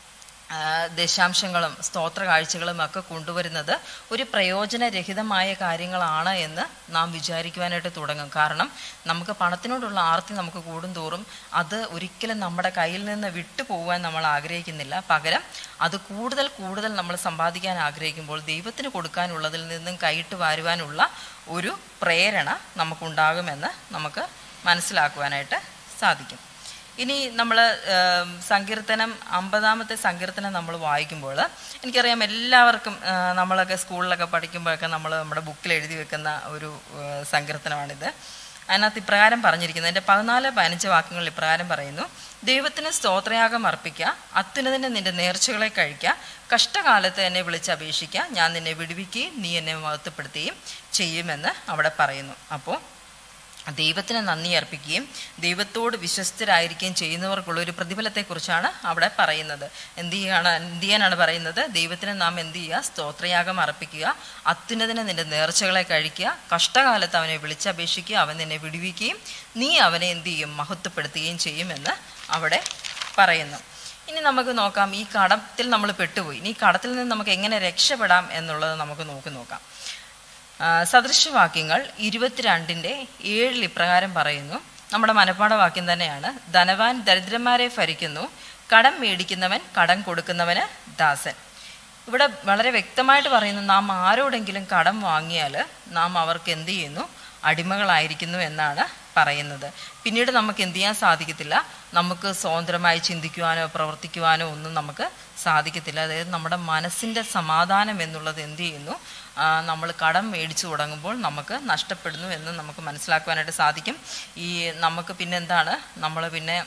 ആ, ദശാംശങ്ങളും സ്തോത്ര കാഴ്ചകളും ഒക്കെ കൊണ്ടുവരുന്നത് ഒരു പ്രയോജനരഹിതമായ കാര്യങ്ങളാണ് എന്ന് നാം വിചാരിക്കുവാനായിട്ട് തുടങ്ങും കാരണം നമുക്ക് പണത്തിനോടുള്ള ആർത്തി നമുക്ക് കൂടും തോറും അത് ഒരിക്കലും നമ്മുടെ കയ്യിൽ നിന്ന് വിട്ടു പോകാൻ നമ്മൾ ആഗ്രഹിക്കുന്നില്ല പകരം അത് കൂടുതൽ കൂടുതൽ നമ്മൾ സമ്പാദിക്കാൻ ആഗ്രഹിക്കുമ്പോൾ ദൈവത്തിന് കൊടുക്കാനുള്ളതിൽ നിന്നും കൈയിട്ട് വാരുവാനുള്ള ഒരു പ്രേരണ നമുക്കുണ്ടാകുമെന്ന് നമുക്ക് മനസ്സിലാക്കുവാനായിട്ട് സാധിക്കും ഇനി നമ്മൾ സങ്കീർത്തനം അമ്പതാമത്തെ സങ്കീർത്തനം നമ്മൾ വായിക്കുമ്പോൾ എനിക്കറിയാം എല്ലാവർക്കും ആ, നമ്മളൊക്കെ സ്കൂളിലൊക്കെ പഠിക്കുമ്പോഴൊക്കെ നമ്മൾ നമ്മുടെ ബുക്കിൽ എഴുതി വെക്കുന്ന ഒരു ആ, സങ്കീർത്തനമാണിത് അതിനകത്ത് ഇപ്രകാരം പറഞ്ഞിരിക്കുന്നത് എൻ്റെ പതിനാല് പതിനഞ്ച് വാക്യങ്ങളിൽ ഇപ്രകാരം പറയുന്നു ദൈവത്തിന് സ്തോത്രയാഗം അർപ്പിക്കുക അത്യുന്നതിന് നിന്റെ നേർച്ചകളെ കഴിക്കുക കഷ്ടകാലത്ത് എന്നെ വിളിച്ച് അപേക്ഷിക്കുക ഞാൻ നിന്നെ വിടുവിക്കുകയും നീ എന്നെ മഹത്വപ്പെടുത്തുകയും ചെയ്യുമെന്ന് അവിടെ പറയുന്നു അപ്പോൾ ദൈവത്തിന് നന്ദി അർപ്പിക്കുകയും ദൈവത്തോട് വിശ്വസ്തരായിരിക്കുകയും ചെയ്യുന്നവർക്കുള്ള ഒരു പ്രതിഫലത്തെക്കുറിച്ചാണ് അവിടെ പറയുന്നത് എന്ത് ചെയ്യാണ് എന്ത് ചെയ്യാനാണ് പറയുന്നത് ദൈവത്തിന് നാം എന്ത് ചെയ്യുക സ്തോത്രയാഗം അർപ്പിക്കുക അത്യുന്നതിന് നിന്റെ നേർച്ചകളെ കഴിക്കുക കഷ്ടകാലത്ത് അവനെ വിളിച്ചപേക്ഷിക്കുക അവൻ നിന്നെ വിടുവിക്കുകയും നീ അവനെ എന്ത് ചെയ്യും മഹത്വപ്പെടുത്തുകയും ചെയ്യുമെന്ന് അവിടെ പറയുന്നു ഇനി നമുക്ക് നോക്കാം ഈ കടത്തിൽ നമ്മൾ പെട്ടുപോയി ഇനി ഈ കടത്തിൽ നിന്ന് നമുക്ക് എങ്ങനെ രക്ഷപ്പെടാം എന്നുള്ളത് നമുക്ക് നോക്കി നോക്കാം ആ, സദൃശവാക്യങ്ങൾ ഇരുപത്തിരണ്ടിൻ്റെ ഏഴിൽ ഇപ്രകാരം പറയുന്നു നമ്മുടെ മനപ്പാഠവാക്യം തന്നെയാണ് ധനവാൻ ദരിദ്രന്മാരെ ഭരിക്കുന്നു കടം മേടിക്കുന്നവൻ കടം കൊടുക്കുന്നവന് ദാസൻ ഇവിടെ വളരെ വ്യക്തമായിട്ട് പറയുന്നു നാം ആരോടെങ്കിലും കടം വാങ്ങിയാൽ നാം അവർക്ക് എന്ത് ചെയ്യുന്നു അടിമകളായിരിക്കുന്നു എന്നാണ് പറയുന്നത് പിന്നീട് നമുക്ക് എന്ത് ചെയ്യാൻ സാധിക്കത്തില്ല നമുക്ക് സ്വതന്ത്രമായി ചിന്തിക്കുവാനോ പ്രവർത്തിക്കുവാനോ ഒന്നും നമുക്ക് സാധിക്കത്തില്ല അതായത് നമ്മുടെ മനസ്സിൻ്റെ സമാധാനം എന്നുള്ളത് എന്ത് ചെയ്യുന്നു നമ്മൾ കടം മേടിച്ചു തുടങ്ങുമ്പോൾ നമുക്ക് നഷ്ടപ്പെടുന്നു എന്ന് നമുക്ക് മനസ്സിലാക്കുവാനായിട്ട് സാധിക്കും ഈ നമുക്ക് പിന്നെ എന്താണ് നമ്മൾ പിന്നെ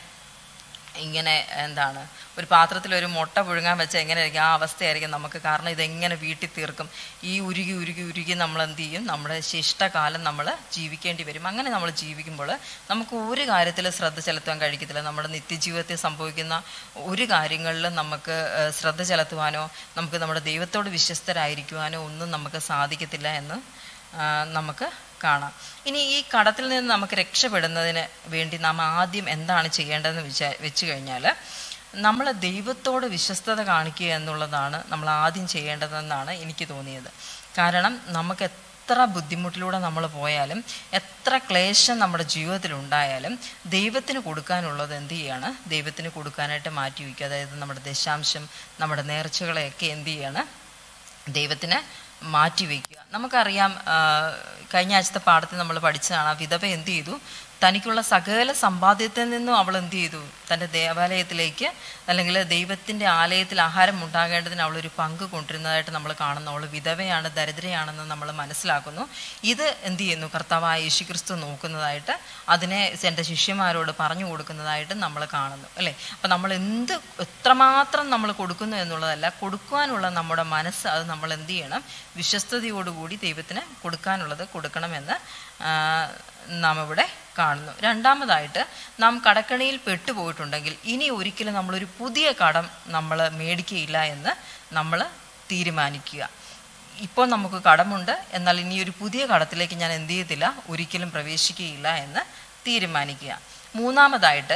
ഇങ്ങനെ എന്താണ് ഒരു പാത്രത്തിൽ ഒരു മുട്ട പുഴുങ്ങാൻ വെച്ചാൽ എങ്ങനെയായിരിക്കും ആ അവസ്ഥയായിരിക്കും നമുക്ക് കാരണം ഇതെങ്ങനെ വീട്ടിൽ തീർക്കും ഈ ഉരുകി ഉരുകി ഉരുകി നമ്മൾ എന്ത് ചെയ്യും നമ്മുടെ ശിഷ്ടകാലം നമ്മൾ ജീവിക്കേണ്ടി വരും അങ്ങനെ നമ്മൾ ജീവിക്കുമ്പോൾ നമുക്ക് ഒരു കാര്യത്തിൽ ശ്രദ്ധ ചെലുത്താൻ കഴിക്കത്തില്ല നമ്മുടെ നിത്യജീവിതത്തിൽ സംഭവിക്കുന്ന ഒരു കാര്യങ്ങളിലും നമുക്ക് ഏഹ്, ശ്രദ്ധ ചെലുത്തുവാനോ നമുക്ക് നമ്മുടെ ദൈവത്തോട് വിശ്വസ്തരായിരിക്കുവാനോ ഒന്നും നമുക്ക് സാധിക്കത്തില്ല എന്ന് ആ, നമുക്ക് കാണാം ഇനി ഈ കടത്തിൽ നിന്ന് നമുക്ക് രക്ഷപ്പെടുന്നതിന് വേണ്ടി നാം ആദ്യം എന്താണ് ചെയ്യേണ്ടതെന്ന് വിചാ വെച്ച് കഴിഞ്ഞാൽ നമ്മൾ ദൈവത്തോട് വിശ്വസ്തത കാണിക്കുക എന്നുള്ളതാണ് നമ്മൾ ആദ്യം ചെയ്യേണ്ടതെന്നാണ് എനിക്ക് തോന്നിയത് കാരണം നമുക്ക് എത്ര ബുദ്ധിമുട്ടിലൂടെ നമ്മൾ പോയാലും എത്ര ക്ലേശം നമ്മുടെ ജീവിതത്തിൽ ഉണ്ടായാലും ദൈവത്തിന് കൊടുക്കാനുള്ളത് എന്ത് ചെയ്യാണ് ദൈവത്തിന് കൊടുക്കാനായിട്ട് മാറ്റി വയ്ക്കുക അതായത് നമ്മുടെ ദശാംശം നമ്മുടെ നേർച്ചകളെയൊക്കെ എന്ത് ചെയ്യാണ് ദൈവത്തിന് മാറ്റിവെക്കുക നമുക്കറിയാം ആ, കഴിഞ്ഞ ആഴ്ചത്തെ പാഠത്തിൽ നമ്മൾ പഠിച്ചതാണ് ആ വിധവ എന്ത് ചെയ്തു തനിക്കുള്ള സകല സമ്പാദ്യത്തിൽ നിന്നും അവൾ എന്ത് ചെയ്തു തൻ്റെ ദേവാലയത്തിലേക്ക് അല്ലെങ്കിൽ ദൈവത്തിൻ്റെ ആലയത്തിൽ ആഹാരം ഉണ്ടാകേണ്ടതിന് അവളൊരു പങ്ക് കൊണ്ടിരുന്നതായിട്ട് നമ്മൾ കാണുന്നു അവൾ വിധവയാണ് ദരിദ്രയാണെന്ന് നമ്മൾ മനസ്സിലാക്കുന്നു ഇത് എന്ത് ചെയ്യുന്നു കർത്താവായ യേശു ക്രിസ്തു നോക്കുന്നതായിട്ട് അതിനെ എൻ്റെ ശിഷ്യന്മാരോട് പറഞ്ഞു കൊടുക്കുന്നതായിട്ട് നമ്മൾ കാണുന്നു അല്ലേ അപ്പം നമ്മൾ എന്ത് എത്രമാത്രം നമ്മൾ കൊടുക്കുന്നു എന്നുള്ളതല്ല കൊടുക്കുവാനുള്ള നമ്മുടെ മനസ്സ് അത് നമ്മൾ എന്ത് ചെയ്യണം വിശ്വസ്തയോടുകൂടി ദൈവത്തിന് കൊടുക്കാനുള്ളത് കൊടുക്കണമെന്ന് ആ, നാം ഇവിടെ കാണുന്നു രണ്ടാമതായിട്ട് നാം കടക്കണിയിൽ പെട്ടുപോയിട്ടുണ്ടെങ്കിൽ ഇനി ഒരിക്കലും നമ്മളൊരു പുതിയ കടം നമ്മൾ മേടിക്കുകയില്ല എന്ന് നമ്മൾ തീരുമാനിക്കുക ഇപ്പോൾ നമുക്ക് കടമുണ്ട് എന്നാൽ ഇനി ഒരു പുതിയ കടത്തിലേക്ക് ഞാൻ എന്ത് ചെയ്യത്തില്ല ഒരിക്കലും പ്രവേശിക്കുകയില്ല എന്ന് തീരുമാനിക്കുക മൂന്നാമതായിട്ട്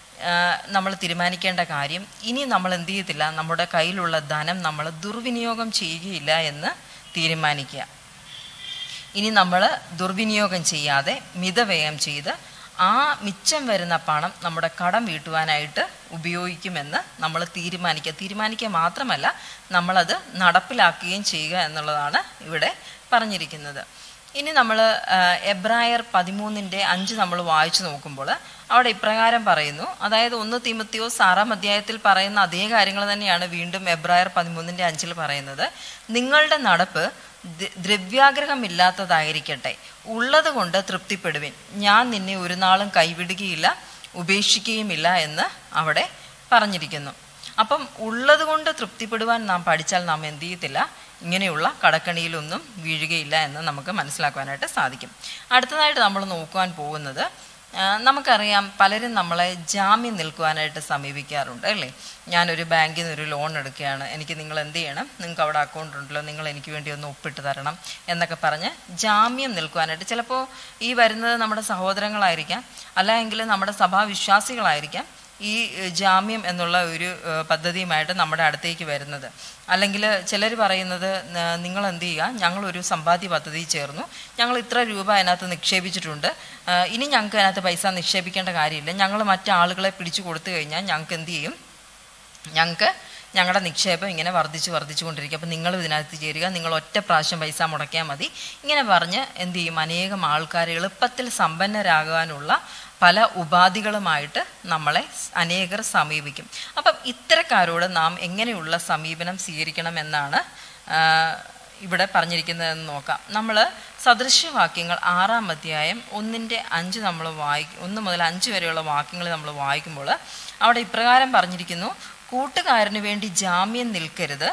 നമ്മൾ തീരുമാനിക്കേണ്ട കാര്യം ഇനി നമ്മൾ എന്ത് ചെയ്യത്തില്ല നമ്മുടെ കയ്യിലുള്ള ധനം നമ്മൾ ദുർവിനിയോഗം ചെയ്യുകയില്ല എന്ന് തീരുമാനിക്കുക ഇനി നമ്മൾ ദുർവിനിയോഗം ചെയ്യാതെ മിതവ്യയം ചെയ്ത് ആ മിച്ചം വരുന്ന പണം നമ്മുടെ കടം വീട്ടുവാനായിട്ട് ഉപയോഗിക്കുമെന്ന് നമ്മൾ തീരുമാനിക്കുക തീരുമാനിക്കുക മാത്രമല്ല നമ്മളത് നടപ്പിലാക്കുകയും ചെയ്യുക എന്നുള്ളതാണ് ഇവിടെ പറഞ്ഞിരിക്കുന്നത് ഇനി നമ്മൾ എബ്രായർ പതിമൂന്നിൻ്റെ അഞ്ച് നമ്മൾ വായിച്ചു നോക്കുമ്പോൾ അവിടെ ഇപ്രകാരം പറയുന്നു അതായത് ഒന്ന് തിമത്തിയോസ് ആറാം അധ്യായത്തിൽ പറയുന്ന അതേ കാര്യങ്ങൾ തന്നെയാണ് വീണ്ടും എബ്രായർ പതിമൂന്നിൻ്റെ അഞ്ചിൽ പറയുന്നത് നിങ്ങളുടെ നടപ്പ് ദ്ര- ദ്രവ്യാഗ്രഹമില്ലാത്തതായിരിക്കട്ടെ ഉള്ളത് കൊണ്ട് തൃപ്തിപ്പെടുവിൻ ഞാൻ നിന്നെ ഒരു നാളും കൈവിടുകയില്ല ഉപേക്ഷിക്കുകയുമില്ല എന്ന് അവിടെ പറഞ്ഞിരിക്കുന്നു അപ്പം ഉള്ളത് കൊണ്ട് തൃപ്തിപ്പെടുവാൻ നാം പഠിച്ചാൽ നാം എന്ത് ചെയ്യത്തില്ല ഇങ്ങനെയുള്ള കടക്കണിയിലൊന്നും വീഴുകയില്ല എന്ന് നമുക്ക് മനസ്സിലാക്കുവാനായിട്ട് സാധിക്കും അടുത്തതായിട്ട് നമ്മൾ നോക്കുവാൻ പോകുന്നത് ആ, നമുക്കറിയാം പലരും നമ്മളെ ജാമ്യം നിൽക്കുവാനായിട്ട് സമീപിക്കാറുണ്ട് അല്ലേ ഞാനൊരു ബാങ്കിൽ നിന്ന് ഒരു ലോൺ എടുക്കുകയാണ് എനിക്ക് നിങ്ങൾ എന്ത് ചെയ്യണം നിങ്ങൾക്ക് അവിടെ അക്കൗണ്ട് ഉണ്ടല്ലോ നിങ്ങൾ എനിക്ക് വേണ്ടി ഒന്ന് ഒപ്പിട്ട് തരണം എന്നൊക്കെ പറഞ്ഞ് ജാമ്യം നിൽക്കുവാനായിട്ട് ചിലപ്പോൾ ഈ വരുന്നത് നമ്മുടെ സഹോദരങ്ങളായിരിക്കാം അല്ലെങ്കിൽ നമ്മുടെ സഭാവിശ്വാസികളായിരിക്കാം ഈ ഏഹ്, ജാമ്യം എന്നുള്ള ഒരു ഏഹ്, പദ്ധതിയുമായിട്ട് നമ്മുടെ അടുത്തേക്ക് വരുന്നത് അല്ലെങ്കിൽ ചിലർ പറയുന്നത് "ന- നിങ്ങൾ എന്ത് ചെയ്യുക ഞങ്ങളൊരു സമ്പാദ്യ പദ്ധതി ചേർന്നു ഞങ്ങൾ ഇത്ര രൂപ അതിനകത്ത് നിക്ഷേപിച്ചിട്ടുണ്ട് ഏഹ്, ഇനി ഞങ്ങൾക്ക് അതിനകത്ത് പൈസ നിക്ഷേപിക്കേണ്ട കാര്യമില്ല ഞങ്ങൾ മറ്റാളുകളെ പിടിച്ചു കൊടുത്തു കഴിഞ്ഞാൽ ഞങ്ങൾക്ക് എന്ത് ചെയ്യും ഞങ്ങൾക്ക് ഞങ്ങളുടെ നിക്ഷേപം ഇങ്ങനെ വർദ്ധിച്ചു വർദ്ധിച്ചു കൊണ്ടിരിക്കും അപ്പം നിങ്ങൾ ഇതിനകത്ത് ചേരുക നിങ്ങൾ ഒറ്റ പ്രാവശ്യം പൈസ മുടക്കിയാൽ മതി ഇങ്ങനെ പറഞ്ഞ് എന്ത് ചെയ്യും അനേകം ആൾക്കാർ എളുപ്പത്തിൽ സമ്പന്നരാകാനുള്ള പല ഉപാധികളുമായിട്ട് നമ്മളെ സ് അനേകർ സമീപിക്കും അപ്പം ഇത്തരക്കാരോട് നാം എങ്ങനെയുള്ള സമീപനം സ്വീകരിക്കണം എന്നാണ് ആ, ഇവിടെ പറഞ്ഞിരിക്കുന്നതെന്ന് നോക്കാം നമ്മൾ സദൃശ്യവാക്യങ്ങൾ ആറാം അധ്യായം ഒന്നിൻ്റെ അഞ്ച് നമ്മൾ വായിക്കും ഒന്ന് മുതൽ അഞ്ച് വരെയുള്ള വാക്യങ്ങൾ നമ്മൾ വായിക്കുമ്പോൾ അവിടെ ഇപ്രകാരം പറഞ്ഞിരിക്കുന്നു കൂട്ടുകാരന് വേണ്ടി ജാമ്യം നിൽക്കരുത്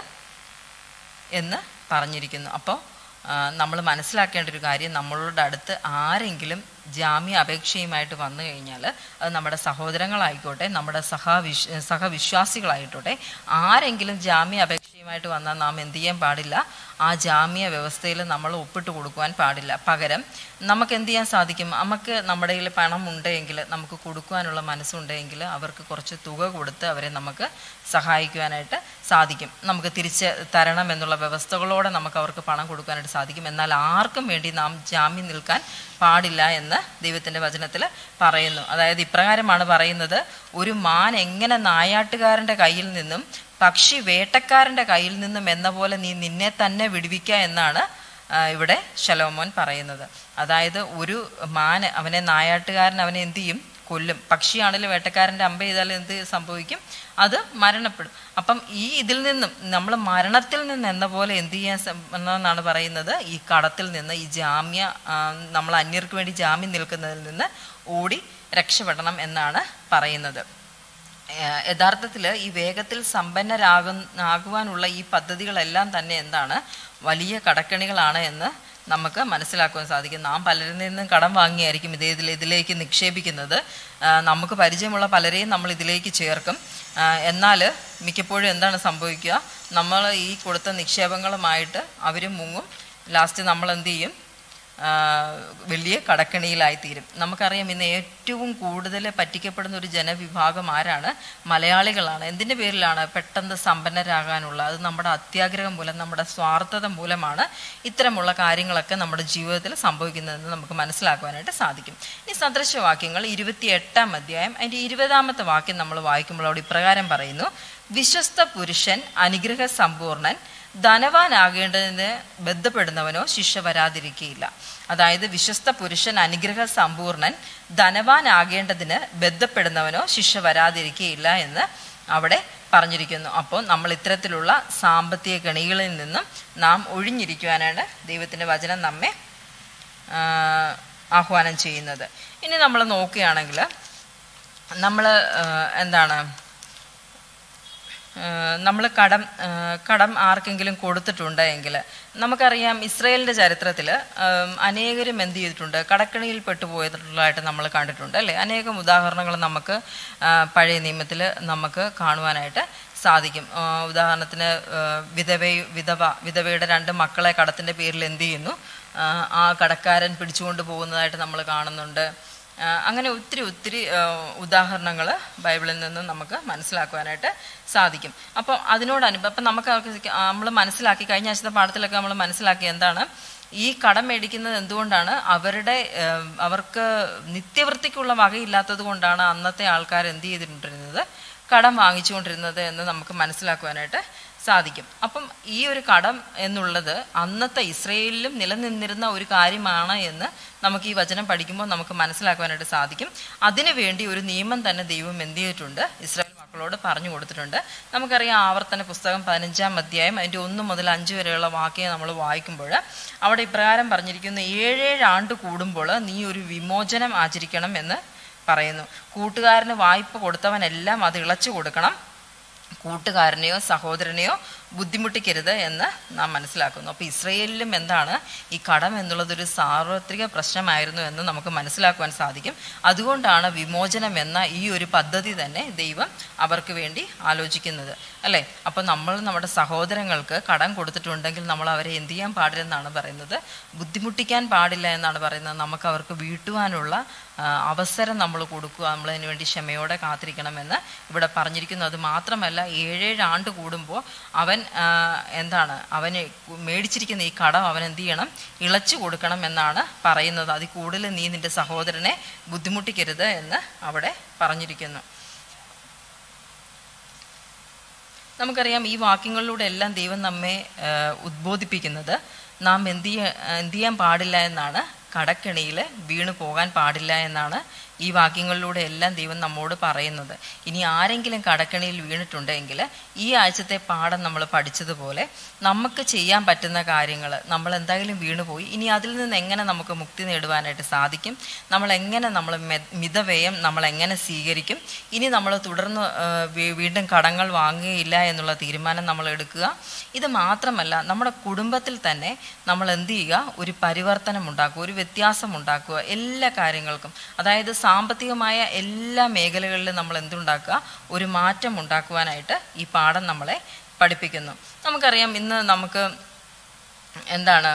എന്ന് പറഞ്ഞിരിക്കുന്നു അപ്പോൾ നമ്മൾ മനസ്സിലാക്കേണ്ട ഒരു കാര്യം നമ്മളുടെ അടുത്ത് ആരെങ്കിലും ജാമ്യ അപേക്ഷയുമായിട്ട് വന്നു കഴിഞ്ഞാൽ അത് നമ്മുടെ സഹോദരങ്ങളായിക്കോട്ടെ നമ്മുടെ സഹവിശ് സഹവിശ്വാസികളായിക്കോട്ടെ ആരെങ്കിലും ജാമ്യ അപേക്ഷയുമായിട്ട് വന്നാൽ നാം എന്ത് ചെയ്യാൻ പാടില്ല ആ ജാമ്യ വ്യവസ്ഥയിൽ നമ്മൾ ഒപ്പിട്ട് കൊടുക്കുവാൻ പാടില്ല പകരം നമുക്ക് എന്ത് ചെയ്യാൻ സാധിക്കും നമുക്ക് നമ്മുടെ കയ്യിൽ പണം ഉണ്ടെങ്കിൽ നമുക്ക് കൊടുക്കുവാനുള്ള മനസ്സുണ്ടെങ്കിൽ അവർക്ക് കുറച്ച് തുക കൊടുത്ത് അവരെ നമുക്ക് സഹായിക്കുവാനായിട്ട് സാധിക്കും നമുക്ക് തിരിച്ച് തരണം എന്നുള്ള വ്യവസ്ഥകളോടെ നമുക്ക് അവർക്ക് പണം കൊടുക്കാനായിട്ട് സാധിക്കും എന്നാൽ ആർക്കും വേണ്ടി നാം ജാമ്യം നിൽക്കാൻ പാടില്ല എന്ന് ദൈവത്തിൻ്റെ വചനത്തിൽ പറയുന്നു അതായത് ഇപ്രകാരമാണ് പറയുന്നത് ഒരു മാൻ എങ്ങനെ നായാട്ടുകാരൻ്റെ കയ്യിൽ നിന്നും പക്ഷി വേട്ടക്കാരൻ്റെ കയ്യിൽ നിന്നും എന്ന പോലെ നീ നിന്നെ തന്നെ വിടുവിക്കുക എന്നാണ് ആ, ഇവിടെ ശലോമോൻ പറയുന്നത് അതായത് ഒരു മാന് അവനെ നായാട്ടുകാരൻ അവനെ എന്ത് ചെയ്യും കൊല്ലും പക്ഷിയാണെങ്കിലും വേട്ടക്കാരൻ്റെ അമ്പ ചെയ്താൽ എന്ത് സംഭവിക്കും അത് മരണപ്പെടും അപ്പം ഈ ഇതിൽ നിന്നും നമ്മൾ മരണത്തിൽ നിന്ന് എന്ന പോലെ എന്ത് ചെയ്യാൻ സം- എന്നാണ് പറയുന്നത് ഈ കടത്തിൽ നിന്ന് ഈ ജാമ്യ ആ, നമ്മൾ അന്യർക്ക് വേണ്ടി ജാമ്യം നിൽക്കുന്നതിൽ നിന്ന് ഓടി രക്ഷപ്പെടണം എന്നാണ് പറയുന്നത് ഏഹ് യഥാർത്ഥത്തിൽ ഈ വേഗത്തിൽ സമ്പന്നരാകും ആകുവാനുള്ള ഈ പദ്ധതികളെല്ലാം തന്നെ എന്താണ് വലിയ കടക്കണികളാണ് എന്ന് നമുക്ക് മനസ്സിലാക്കുവാൻ സാധിക്കും നാം പലരിൽ നിന്നും കടം വാങ്ങിയായിരിക്കും ഇതേ ഇതിൽ ഇതിലേക്ക് നിക്ഷേപിക്കുന്നത് ആഹ് നമുക്ക് പരിചയമുള്ള പലരെയും നമ്മൾ ഇതിലേക്ക് ചേർക്കും എന്നാൽ മിക്കപ്പോഴും എന്താണ് സംഭവിക്കുക നമ്മൾ ഈ കൊടുത്ത നിക്ഷേപങ്ങളുമായിട്ട് അവർ മുങ്ങും ലാസ്റ്റ് നമ്മൾ എന്ത് ചെയ്യും ആ, വലിയ കടക്കണിയിലായിത്തീരും നമുക്കറിയാം ഇന്ന് ഏറ്റവും കൂടുതൽ പറ്റിക്കപ്പെടുന്ന ഒരു ജനവിഭാഗം ആരാണ് മലയാളികളാണ് എന്തിൻ്റെ പേരിലാണ് പെട്ടെന്ന് സമ്പന്നരാകാനുള്ള അത് നമ്മുടെ അത്യാഗ്രഹം മൂലം നമ്മുടെ സ്വാർത്ഥത മൂലമാണ് ഇത്തരമുള്ള കാര്യങ്ങളൊക്കെ നമ്മുടെ ജീവിതത്തിൽ സംഭവിക്കുന്നതെന്ന് നമുക്ക് മനസ്സിലാക്കുവാനായിട്ട് സാധിക്കും ഇനി സദൃശവാക്യങ്ങൾ ഇരുപത്തി എട്ടാം അധ്യായം അതിൻ്റെ ഇരുപതാമത്തെ വാക്യം നമ്മൾ വായിക്കുമ്പോൾ അവിടെ ഇപ്രകാരം പറയുന്നു വിശ്വസ്ത പുരുഷൻ അനുഗ്രഹ സമ്പൂർണൻ ധനവാനാകേണ്ടതിന് ബന്ധപ്പെടുന്നവനോ ശിക്ഷ വരാതിരിക്കുകയില്ല അതായത് വിശ്വസ്ത പുരുഷൻ അനുഗ്രഹ സമ്പൂർണൻ ധനവാനാകേണ്ടതിന് ബന്ധപ്പെടുന്നവനോ ശിക്ഷ വരാതിരിക്കുകയില്ല എന്ന് അവിടെ പറഞ്ഞിരിക്കുന്നു അപ്പോൾ നമ്മൾ ഇത്തരത്തിലുള്ള സാമ്പത്തിക കണികളിൽ നിന്നും നാം ഒഴിഞ്ഞിരിക്കുവാനാണ് ദൈവത്തിൻ്റെ വചനം നമ്മെ ആ, ആഹ്വാനം ചെയ്യുന്നത് ഇനി നമ്മൾ നോക്കുകയാണെങ്കിൽ നമ്മൾ എന്താണ് നമ്മൾ കടം ആ, കടം ആർക്കെങ്കിലും കൊടുത്തിട്ടുണ്ട് എങ്കിൽ നമുക്കറിയാം ഇസ്രയേലിൻ്റെ ചരിത്രത്തിൽ അനേകരും എന്ത് ചെയ്തിട്ടുണ്ട് കടക്കണിയിൽ പെട്ടുപോയിട്ടുള്ളതായിട്ട് നമ്മൾ കണ്ടിട്ടുണ്ട് അല്ലേ അനേകം ഉദാഹരണങ്ങൾ നമുക്ക് ആ, പഴയ നിയമത്തിൽ നമുക്ക് കാണുവാനായിട്ട് സാധിക്കും ആ, ഉദാഹരണത്തിന് ആ, വിധവ വിധവ വിധവയുടെ രണ്ട് മക്കളെ കടത്തിൻ്റെ പേരിൽ എന്ത് ചെയ്യുന്നു ആ, ആ കടക്കാരൻ പിടിച്ചുകൊണ്ട് പോകുന്നതായിട്ട് നമ്മൾ കാണുന്നുണ്ട് ആ, അങ്ങനെ ഒത്തിരി ഒത്തിരി ഉദാഹരണങ്ങൾ ബൈബിളിൽ നിന്ന് നമുക്ക് മനസ്സിലാക്കുവാനായിട്ട് സാധിക്കും അപ്പോൾ അതിനോടനുബ അപ്പം നമുക്ക് നമ്മൾ മനസ്സിലാക്കി കഴിഞ്ഞ ആഴ്ചത്തെ പാഠത്തിലൊക്കെ നമ്മൾ മനസ്സിലാക്കി എന്താണ് ഈ കടം മേടിക്കുന്നത് എന്തുകൊണ്ടാണ് അവരുടെ ഏം, അവർക്ക് നിത്യവൃത്തിക്കുള്ള വകയില്ലാത്തത് കൊണ്ടാണ് അന്നത്തെ ആൾക്കാർ എന്ത് ചെയ്തിട്ടുണ്ടിരുന്നത് കടം വാങ്ങിച്ചുകൊണ്ടിരുന്നത് എന്ന് നമുക്ക് മനസ്സിലാക്കുവാനായിട്ട് സാധിക്കും അപ്പം ഈ ഒരു കടം എന്നുള്ളത് അന്നത്തെ ഇസ്രയേലിലും നിലനിന്നിരുന്ന ഒരു കാര്യമാണ് എന്ന് നമുക്ക് ഈ വചനം പഠിക്കുമ്പോൾ നമുക്ക് മനസ്സിലാക്കുവാനായിട്ട് സാധിക്കും അതിനു വേണ്ടി ഒരു നിയമം തന്നെ ദൈവം എന്ത് ചെയ്തിട്ടുണ്ട് ഇസ്രായേൽ മക്കളോട് പറഞ്ഞു കൊടുത്തിട്ടുണ്ട് നമുക്കറിയാം ആവർത്തന പുസ്തകം പതിനഞ്ചാം അധ്യായം അതിൻ്റെ ഒന്ന് മുതൽ അഞ്ച് വരെയുള്ള വാക്യം നമ്മൾ വായിക്കുമ്പോൾ അവിടെ ഇപ്രകാരം പറഞ്ഞിരിക്കുന്നു ഏഴേഴ് ആണ്ട് കൂടുമ്പോൾ നീ ഒരു വിമോചനം ആചരിക്കണം എന്ന് പറയുന്നു കൂട്ടുകാരന് വായ്പ കൊടുത്തവനെല്ലാം അത് ഇളച്ചു കൊടുക്കണം കൂട്ടുകാരനെയോ സഹോദരനെയോ ബുദ്ധിമുട്ടിക്കരുത് എന്ന് നാം മനസ്സിലാക്കുന്നു അപ്പോൾ ഇസ്രയേലിലും എന്താണ് ഈ കടം എന്നുള്ളതൊരു സാർവത്രിക പ്രശ്നമായിരുന്നു എന്ന് നമുക്ക് മനസ്സിലാക്കുവാൻ സാധിക്കും അതുകൊണ്ടാണ് വിമോചനം എന്ന ഈ ഒരു പദ്ധതി തന്നെ ദൈവം അവർക്ക് വേണ്ടി ആലോചിക്കുന്നത് അല്ലേ അപ്പോൾ നമ്മൾ നമ്മുടെ സഹോദരങ്ങൾക്ക് കടം കൊടുത്തിട്ടുണ്ടെങ്കിൽ നമ്മൾ അവരെ എന്ത് ചെയ്യാൻ പാടില്ലെന്നാണ് പറയുന്നത് ബുദ്ധിമുട്ടിക്കാൻ പാടില്ല എന്നാണ് പറയുന്നത് നമുക്ക് അവർക്ക് വീട്ടുവാനുള്ള ആ, അവസരം നമ്മൾ കൊടുക്കുക നമ്മൾ അതിന് വേണ്ടി ക്ഷമയോടെ കാത്തിരിക്കണമെന്ന് ഇവിടെ പറഞ്ഞിരിക്കുന്നു അത് മാത്രമല്ല ഏഴേഴ് ആണ്ട് കൂടുമ്പോൾ അവൻ ആ, എന്താണ് അവന് മേടിച്ചിരിക്കുന്ന ഈ കടം അവൻ എന്ത് ചെയ്യണം ഇളച്ചു കൊടുക്കണം എന്നാണ് പറയുന്നത് അതിൽ കൂടുതൽ നീ നിന്റെ സഹോദരനെ ബുദ്ധിമുട്ടിക്കരുത് എന്ന് അവിടെ പറഞ്ഞിരിക്കുന്നു നമുക്കറിയാം ഈ വാക്യങ്ങളിലൂടെ എല്ലാം ദൈവം നമ്മെ ആ, ഉദ്ബോധിപ്പിക്കുന്നത് നാം എന്ത് ചെയ്യ എന്ത് ചെയ്യാൻ പാടില്ല എന്നാണ് കടക്കെണിയിൽ വീണു പോകാൻ പാടില്ല എന്നാണ് ഈ വാക്യങ്ങളിലൂടെ എല്ലാം ദൈവം നമ്മോട് പറയുന്നത് ഇനി ആരെങ്കിലും കടക്കണിയിൽ വീണിട്ടുണ്ടെങ്കിൽ ഈ ആഴ്ചത്തെ പാഠം നമ്മൾ പഠിച്ചതുപോലെ നമുക്ക് ചെയ്യാൻ പറ്റുന്ന കാര്യങ്ങൾ നമ്മൾ എന്തായാലും വീണുപോയി ഇനി അതിൽ നിന്ന് എങ്ങനെ നമുക്ക് മുക്തി നേടുവാനായിട്ട് സാധിക്കും നമ്മൾ എങ്ങനെ നമ്മൾ മെ- മിതവ്യയം നമ്മൾ എങ്ങനെ സ്വീകരിക്കും ഇനി നമ്മൾ തുടർന്ന് ആ, വീ- വീണ്ടും കടങ്ങൾ വാങ്ങുകയില്ല എന്നുള്ള തീരുമാനം നമ്മൾ എടുക്കുക ഇത് മാത്രമല്ല നമ്മുടെ കുടുംബത്തിൽ തന്നെ നമ്മൾ എന്ത് ചെയ്യുക ഒരു പരിവർത്തനം ഉണ്ടാക്കുക ഒരു വ്യത്യാസം ഉണ്ടാക്കുക എല്ലാ കാര്യങ്ങൾക്കും അതായത് സാമ്പത്തികമായ എല്ലാ മേഖലകളിലും നമ്മൾ എന്തുണ്ടാക്കുക ഒരു മാറ്റം ഉണ്ടാക്കുവാനായിട്ട് ഈ പാഠം നമ്മളെ പഠിപ്പിക്കുന്നു നമുക്കറിയാം ഇന്ന് നമുക്ക് എന്താണ്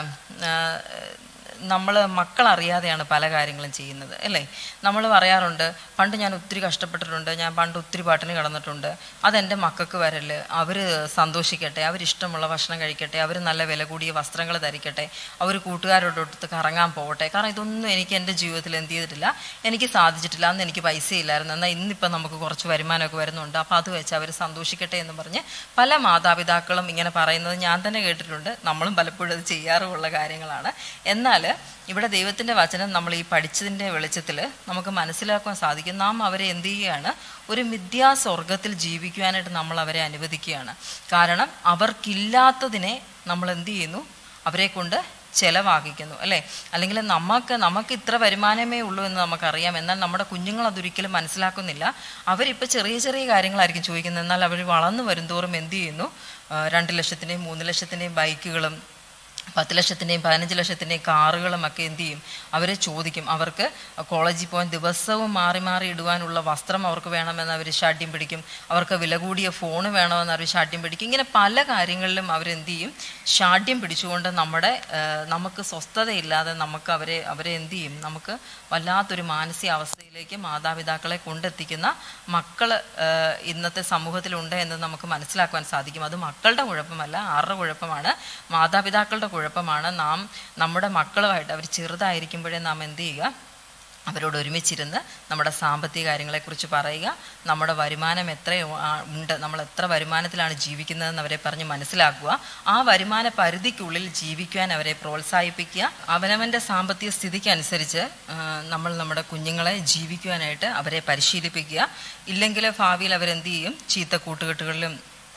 നമ്മൾ മക്കളറിയാതെയാണ് പല കാര്യങ്ങളും ചെയ്യുന്നത് അല്ലേ നമ്മൾ പറയാറുണ്ട് പണ്ട് ഞാൻ ഒത്തിരി കഷ്ടപ്പെട്ടിട്ടുണ്ട് ഞാൻ പണ്ട് ഒത്തിരി പാട്ടിന് കിടന്നിട്ടുണ്ട് അതെൻ്റെ മക്കൾക്ക് വരല് അവർ സന്തോഷിക്കട്ടെ അവരിഷ്ടമുള്ള ഭക്ഷണം കഴിക്കട്ടെ അവർ നല്ല വില കൂടിയ വസ്ത്രങ്ങൾ ധരിക്കട്ടെ അവർ കൂട്ടുകാരോടൊത്ത് കറങ്ങാൻ പോകട്ടെ കാരണം ഇതൊന്നും എനിക്ക് എൻ്റെ ജീവിതത്തിൽ എന്ത് ചെയ്തിട്ടില്ല എനിക്ക് സാധിച്ചിട്ടില്ല അന്ന് എനിക്ക് പൈസ ഇല്ലായിരുന്നു എന്നാൽ ഇന്നിപ്പം നമുക്ക് കുറച്ച് വരുമാനമൊക്കെ വരുന്നുണ്ട് അപ്പോൾ അത് വെച്ച് അവർ സന്തോഷിക്കട്ടെ എന്ന് പറഞ്ഞ് പല മാതാപിതാക്കളും ഇങ്ങനെ പറയുന്നത് ഞാൻ തന്നെ കേട്ടിട്ടുണ്ട് നമ്മളും പലപ്പോഴും അത് ചെയ്യാറുമുള്ള കാര്യങ്ങളാണ് എന്നാൽ ഇവിടെ ദൈവത്തിൻ്റെ വചനം നമ്മൾ ഈ പഠിച്ചതിൻ്റെ വെളിച്ചത്തിൽ നമുക്ക് മനസ്സിലാക്കാൻ സാധിക്കും നാം അവരെ എന്ത് ചെയ്യുകയാണ് ഒരു മിഥ്യാസ്വർഗത്തിൽ ജീവിക്കുവാനായിട്ട് നമ്മൾ അവരെ അനുവദിക്കുകയാണ് കാരണം അവർക്കില്ലാത്തതിനെ നമ്മൾ എന്ത് ചെയ്യുന്നു അവരെ കൊണ്ട് ചെലവാക്കിക്കുന്നു അല്ലേ അല്ലെങ്കിൽ നമുക്ക് നമുക്ക് ഇത്ര വരുമാനമേ ഉള്ളൂ എന്ന് നമുക്കറിയാം എന്നാൽ നമ്മുടെ കുഞ്ഞുങ്ങൾ അതൊരിക്കലും മനസ്സിലാക്കുന്നില്ല അവരിപ്പോൾ ചെറിയ ചെറിയ കാര്യങ്ങളായിരിക്കും ചോദിക്കുന്നത് എന്നാൽ അവർ വളർന്നു വരുംതോറും എന്ത് ചെയ്യുന്നു ആ, രണ്ട് ലക്ഷത്തിൻ്റെയും മൂന്ന് ലക്ഷത്തിൻ്റെയും ബൈക്കുകളും പത്ത് ലക്ഷത്തിൻ്റെയും പതിനഞ്ച് ലക്ഷത്തിൻ്റെയും കാറുകളും ഒക്കെ എന്ത് ചെയ്യും അവർ ചോദിക്കും അവർക്ക് കോളേജിൽ പോകാൻ ദിവസവും മാറി മാറി ഇടുവാനുള്ള വസ്ത്രം അവർക്ക് വേണമെന്ന് അവർ ശാഠ്യം പിടിക്കും അവർക്ക് വില കൂടിയ ഫോണ് വേണമെന്ന് അവർ ശാഠ്യം പിടിക്കും ഇങ്ങനെ പല കാര്യങ്ങളിലും അവരെന്ത് ചെയ്യും ശാഠ്യം പിടിച്ചുകൊണ്ട് നമ്മുടെ ആ, നമുക്ക് സ്വസ്ഥതയില്ലാതെ നമുക്ക് അവരെ അവരെ എന്ത് ചെയ്യും നമുക്ക് വല്ലാത്തൊരു മാനസികാവസ്ഥയിലേക്ക് മാതാപിതാക്കളെ കൊണ്ടെത്തിക്കുന്ന മക്കൾ ഇന്നത്തെ സമൂഹത്തിലുണ്ട് എന്ന് നമുക്ക് മനസ്സിലാക്കുവാൻ സാധിക്കും അത് മക്കളുടെ കുഴപ്പമല്ല ആരുടെ കുഴപ്പമാണ് മാതാപിതാക്കളുടെ കുഴപ്പമാണ് നാം നമ്മുടെ മക്കളുമായിട്ട് അവർ ചെറുതായിരിക്കുമ്പോഴേ നാം എന്ത് ചെയ്യുക അവരോട് ഒരുമിച്ചിരുന്ന് നമ്മുടെ സാമ്പത്തിക കാര്യങ്ങളെക്കുറിച്ച് പറയുക നമ്മുടെ വരുമാനം എത്ര ഉണ്ട് നമ്മൾ എത്ര വരുമാനത്തിലാണ് ജീവിക്കുന്നതെന്ന് അവരെ പറഞ്ഞ് മനസ്സിലാക്കുക ആ വരുമാന പരിധിക്കുള്ളിൽ ജീവിക്കുവാൻ അവരെ പ്രോത്സാഹിപ്പിക്കുക അവനവൻ്റെ സാമ്പത്തിക സ്ഥിതിക്ക് അനുസരിച്ച് ആ, നമ്മൾ നമ്മുടെ കുഞ്ഞുങ്ങളെ ജീവിക്കുവാനായിട്ട് അവരെ പരിശീലിപ്പിക്കുക ഇല്ലെങ്കിൽ ഭാവിയിൽ അവരെന്ത് ചെയ്യും ചീത്ത കൂട്ടുകെട്ടുകളിലും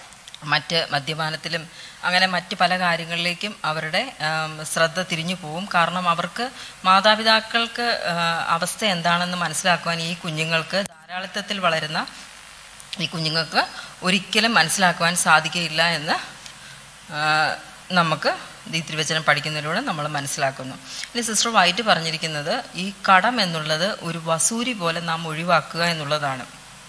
മറ്റ് മദ്യപാനത്തിലും അങ്ങനെ മറ്റ് പല കാര്യങ്ങളിലേക്കും അവരുടെ ആം, ശ്രദ്ധ തിരിഞ്ഞു പോവും കാരണം അവർക്ക് മാതാപിതാക്കൾക്ക് ആ, അവസ്ഥ എന്താണെന്ന് മനസ്സിലാക്കുവാൻ ഈ കുഞ്ഞുങ്ങൾക്ക് ധാരാളിത്തത്തിൽ വളരുന്ന ഈ കുഞ്ഞുങ്ങൾക്ക് ഒരിക്കലും മനസ്സിലാക്കുവാൻ സാധിക്കുകയില്ല എന്ന് ആ, നമുക്ക് ഈ തിരുവചനം പഠിക്കുന്നതിലൂടെ നമ്മൾ മനസ്സിലാക്കുന്നു ഇനി സിസ്റ്റർ വൈറ്റ് പറഞ്ഞിരിക്കുന്നത് ഈ കടം എന്നുള്ളത് ഒരു വസൂരി പോലെ നാം ഒഴിവാക്കുക എന്നുള്ളതാണ്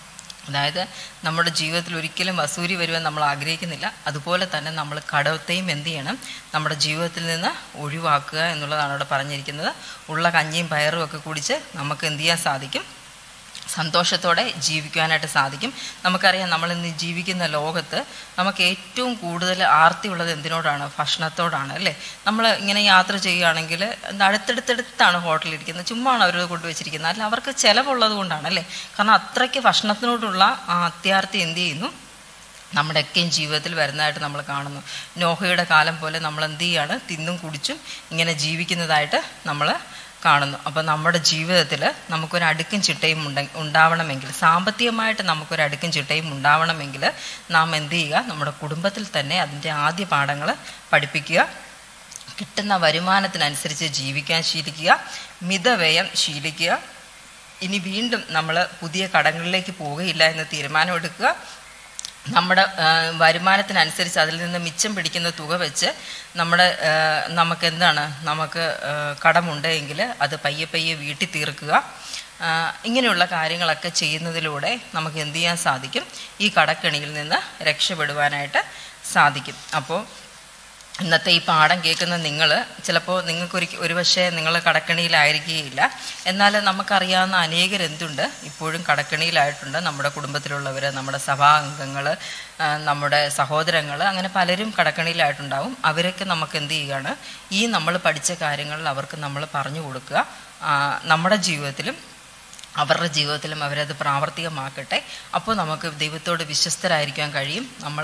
അതായത് നമ്മുടെ ജീവിതത്തിൽ ഒരിക്കലും വസൂരി വരുവാൻ നമ്മൾ ആഗ്രഹിക്കുന്നില്ല അതുപോലെ തന്നെ നമ്മൾ കടത്തെയും എന്ത് ചെയ്യണം നമ്മുടെ ജീവിതത്തിൽ നിന്ന് ഒഴിവാക്കുക എന്നുള്ളതാണ് അവിടെ പറഞ്ഞിരിക്കുന്നത് ഉള്ള കഞ്ഞിയും പയറും ഒക്കെ കുടിച്ച് നമുക്ക് എന്ത് ചെയ്യാൻ സാധിക്കും സന്തോഷത്തോടെ ജീവിക്കുവാനായിട്ട് സാധിക്കും നമുക്കറിയാം നമ്മൾ ഇന്ന് ജീവിക്കുന്ന ലോകത്ത് നമുക്ക് ഏറ്റവും കൂടുതൽ ആർത്തിയുള്ളത് എന്തിനോടാണ് ഭക്ഷണത്തോടാണ് അല്ലേ നമ്മൾ ഇങ്ങനെ യാത്ര ചെയ്യുകയാണെങ്കിൽ എന്താ അടുത്തടുത്തടുത്താണ് ഹോട്ടലിൽ ഇരിക്കുന്നത് ചുമ്മാണ് അവർ കൊണ്ടുവച്ചിരിക്കുന്നത് അല്ല അവർക്ക് ചിലവുള്ളത് കൊണ്ടാണ് അല്ലേ കാരണം അത്രയ്ക്ക് ഭക്ഷണത്തിനോടുള്ള ആ അത്യാർത്തി എന്ത് ചെയ്യുന്നു നമ്മുടെയൊക്കെയും ജീവിതത്തിൽ വരുന്നതായിട്ട് നമ്മൾ കാണുന്നു നോഹയുടെ കാലം പോലെ നമ്മൾ എന്ത് ചെയ്യാണ് തിന്നും കുടിച്ചും ഇങ്ങനെ ജീവിക്കുന്നതായിട്ട് നമ്മൾ കാണുന്നു അപ്പോൾ നമ്മുടെ ജീവിതത്തിൽ നമുക്കൊരു അടുക്കും ചിട്ടയും ഉണ്ട ഉണ്ടാവണമെങ്കിൽ സാമ്പത്തികമായിട്ട് നമുക്കൊരു അടുക്കും ചിട്ടയും ഉണ്ടാവണമെങ്കിൽ നാം എന്ത് ചെയ്യുക നമ്മുടെ കുടുംബത്തിൽ തന്നെ അതിൻ്റെ ആദ്യ പാഠങ്ങൾ പഠിപ്പിക്കുക കിട്ടുന്ന വരുമാനത്തിനനുസരിച്ച് ജീവിക്കാൻ ശീലിക്കുക മിതവ്യയം ശീലിക്കുക ഇനി വീണ്ടും നമ്മൾ പുതിയ കടങ്ങളിലേക്ക് പോവുകയില്ല എന്ന് തീരുമാനമെടുക്കുക നമ്മുടെ ആ, വരുമാനത്തിനനുസരിച്ച് അതിൽ നിന്ന് മിച്ചം പിടിക്കുന്ന തുക വെച്ച് നമ്മുടെ ആ, നമുക്ക് എന്താണ് നമുക്ക് ആ, കടമുണ്ടെങ്കിൽ അത് പയ്യെ പയ്യെ വീട്ടി തീർക്കുക ആ, ഇങ്ങനെയുള്ള കാര്യങ്ങളൊക്കെ ചെയ്യുന്നതിലൂടെ നമുക്ക് എന്ത് ചെയ്യാൻ സാധിക്കും ഈ കടക്കെണിയിൽ നിന്ന് രക്ഷപ്പെടുവാനായിട്ട് സാധിക്കും അപ്പോൾ ഇന്നത്തെ ഈ പാഠം കേൾക്കുന്ന നിങ്ങൾ ചിലപ്പോൾ നിങ്ങൾക്ക് ഒരു ഒരു പക്ഷേ നിങ്ങൾ കടക്കണിയിലായിരിക്കുകയില്ല എന്നാൽ നമുക്കറിയാവുന്ന അനേകരെന്തുണ്ട് ഇപ്പോഴും കടക്കണിയിലായിട്ടുണ്ട് നമ്മുടെ കുടുംബത്തിലുള്ളവർ നമ്മുടെ സഭാംഗങ്ങൾ നമ്മുടെ സഹോദരങ്ങൾ അങ്ങനെ പലരും കടക്കണിയിലായിട്ടുണ്ടാവും അവരൊക്കെ നമുക്ക് എന്ത് ചെയ്യുകയാണ് ഈ നമ്മൾ പഠിച്ച കാര്യങ്ങളിൽ അവർക്ക് നമ്മൾ പറഞ്ഞു കൊടുക്കുക ആ, നമ്മുടെ ജീവിതത്തിലും അവരുടെ ജീവിതത്തിലും അവരത് പ്രാവർത്തികമാക്കട്ടെ അപ്പോൾ നമുക്ക് ദൈവത്തോട് വിശ്വസ്തരായിരിക്കാൻ കഴിയും നമ്മൾ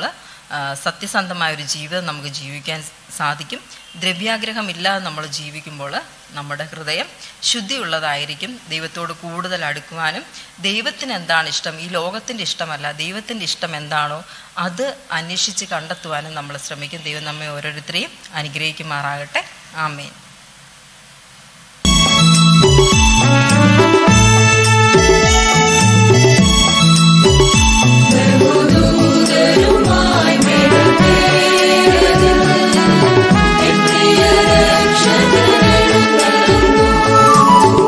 ആ, സത്യസന്ധമായ ഒരു ജീവിതം നമുക്ക് ജീവിക്കാൻ സാധിക്കും ദ്രവ്യാഗ്രഹമില്ലാതെ നമ്മൾ ജീവിക്കുമ്പോൾ നമ്മുടെ ഹൃദയം ശുദ്ധിയുള്ളതായിരിക്കും ദൈവത്തോട് കൂടുതൽ അടുക്കുവാനും ദൈവത്തിന് എന്താണ് ഇഷ്ടം ഈ ലോകത്തിൻ്റെ ഇഷ്ടമല്ല ദൈവത്തിൻ്റെ ഇഷ്ടം എന്താണോ അത് അന്വേഷിച്ച് കണ്ടെത്തുവാനും നമ്മൾ ശ്രമിക്കും ദൈവം നമ്മെ ഓരോരുത്തരെയും അനുഗ്രഹിക്കുമാറാകട്ടെ ആമേൻ ദൂതരുമായി മേഘത്തേരതിൽ എൻ പ്രിയ രക്ഷകനെഴുന്നള്ളുന്നു.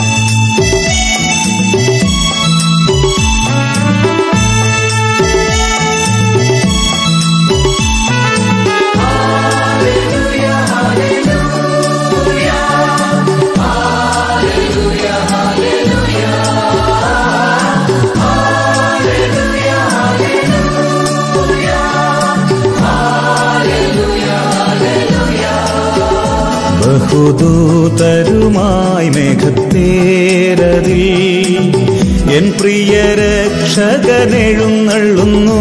ബഹുദൂതരുമായി മേഘത്തേരതിൽ എൻ പ്രിയ രക്ഷകനെഴുന്നള്ളുന്നു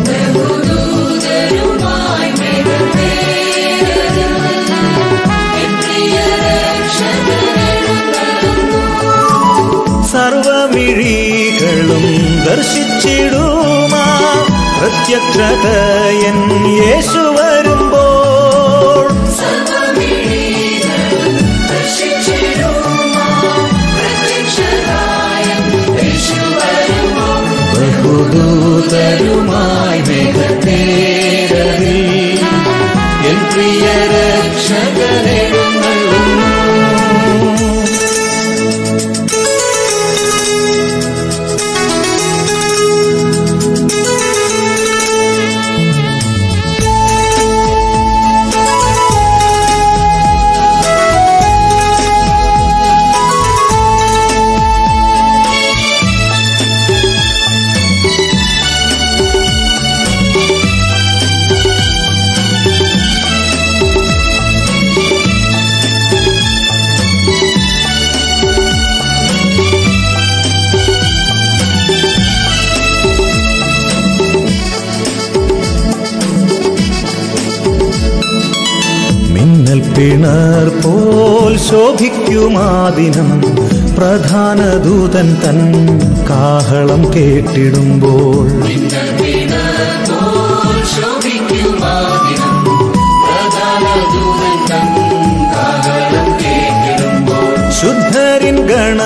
ദൂതരുമായി മേഘത്തേരതിൽ എൻ പ്രിയ രക്ഷകനെഴുന്നള്ളുന്നു. സർവമിഴികളും ദർശിച്ചിടുമാ പ്രത്യക്ഷത എൻ യേശു വരുമ്പോൾ സർവ്വമിഴികളും ദർശിച്ചിടുമാ പ്രത്യക്ഷനായ യേശു വരുമോ? ബഹുദൂതരുമായി മേഘത്തേരതിൽ എൻ പ്രിയ രക്ഷകനെഴുന്നള്ളുന്നു മിന്നൽ പിണർ പോൽ ശോഭിക്കുമാദിനം പ്രധാന ദൂതൻ തൻ കാഹളം കേട്ടിടുമ്പോൾ പോൽ ശോഭിക്കുമാദിനം പ്രധാന ദൂതൻ തൻ കാഹളം കേട്ടിടുമ്പോൾ ശുദ്ധരിൻ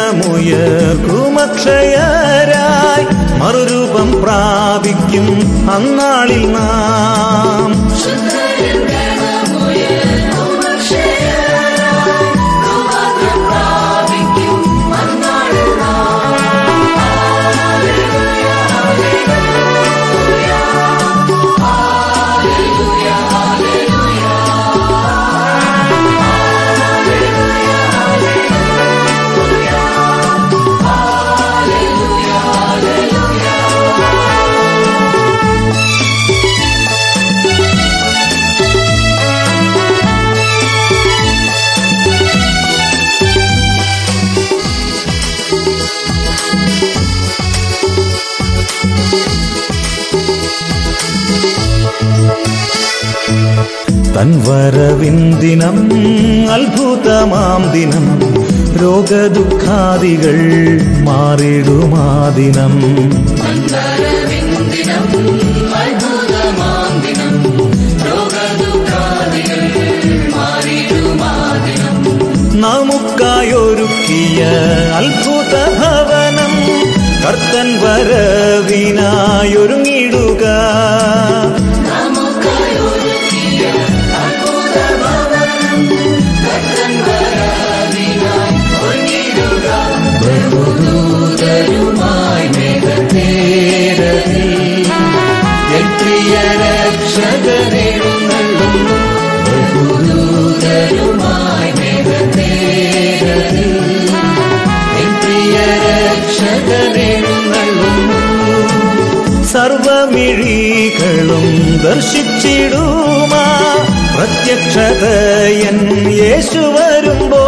ഗണമുയർക്കുമക്ഷയരായി മറുരൂപം പ്രാപിക്കും അന്നാളിൽ നാം ശുദ്ധരിൽ ഗണമുയർക്കുമക്ഷയരായി കൃപാകരം പ്രാപിക്കും അന്നാളിൽ നാം. ഹല്ലേലൂയ, ഹല്ലേലൂയ. ഹല്ലേലൂയ, ഹല്ലേലൂയ. ഹല്ലേലൂയ, ഹല്ലേലൂയ. ഹല്ലേലൂയ, ഹല്ലേലൂയ. തൻ വരവിൻ ദിനം അത്ഭുതമാം ദിനം രോഗദുഃഖാദികൾ മാറിടുമാ ദിനം ദിനം അത്ഭുതമാം ദിനം രോഗദുഃഖാദികൾ മാറിയിടുമാ ദിനം നമുക്കായൊരുക്കിയ അത്ഭുത ഭവനം കർത്തൻ വരവിനായൊരുങ്ങിടുക നമുക്കായൊരുക്കിയ അത്ഭുത ഭവനം കർത്തൻ വരവിനായി ഒരുങ്ങിയിടുക ബഹുദൂതരുമായി മേഘത്തേരതിൽ എൻ പ്രിയ രക്ഷകനെഴുന്നള്ളുന്നു ബഹുദൂതരുമായി മേഘത്തേരതിൽ എൻ പ്രിയ രക്ഷകനെഴുന്നള്ളുന്നു സർവമിഴികളും ദർശിച്ചിടുമാ പ്രത്യക്ഷത എൻ യേശു വരുമ്പോൾ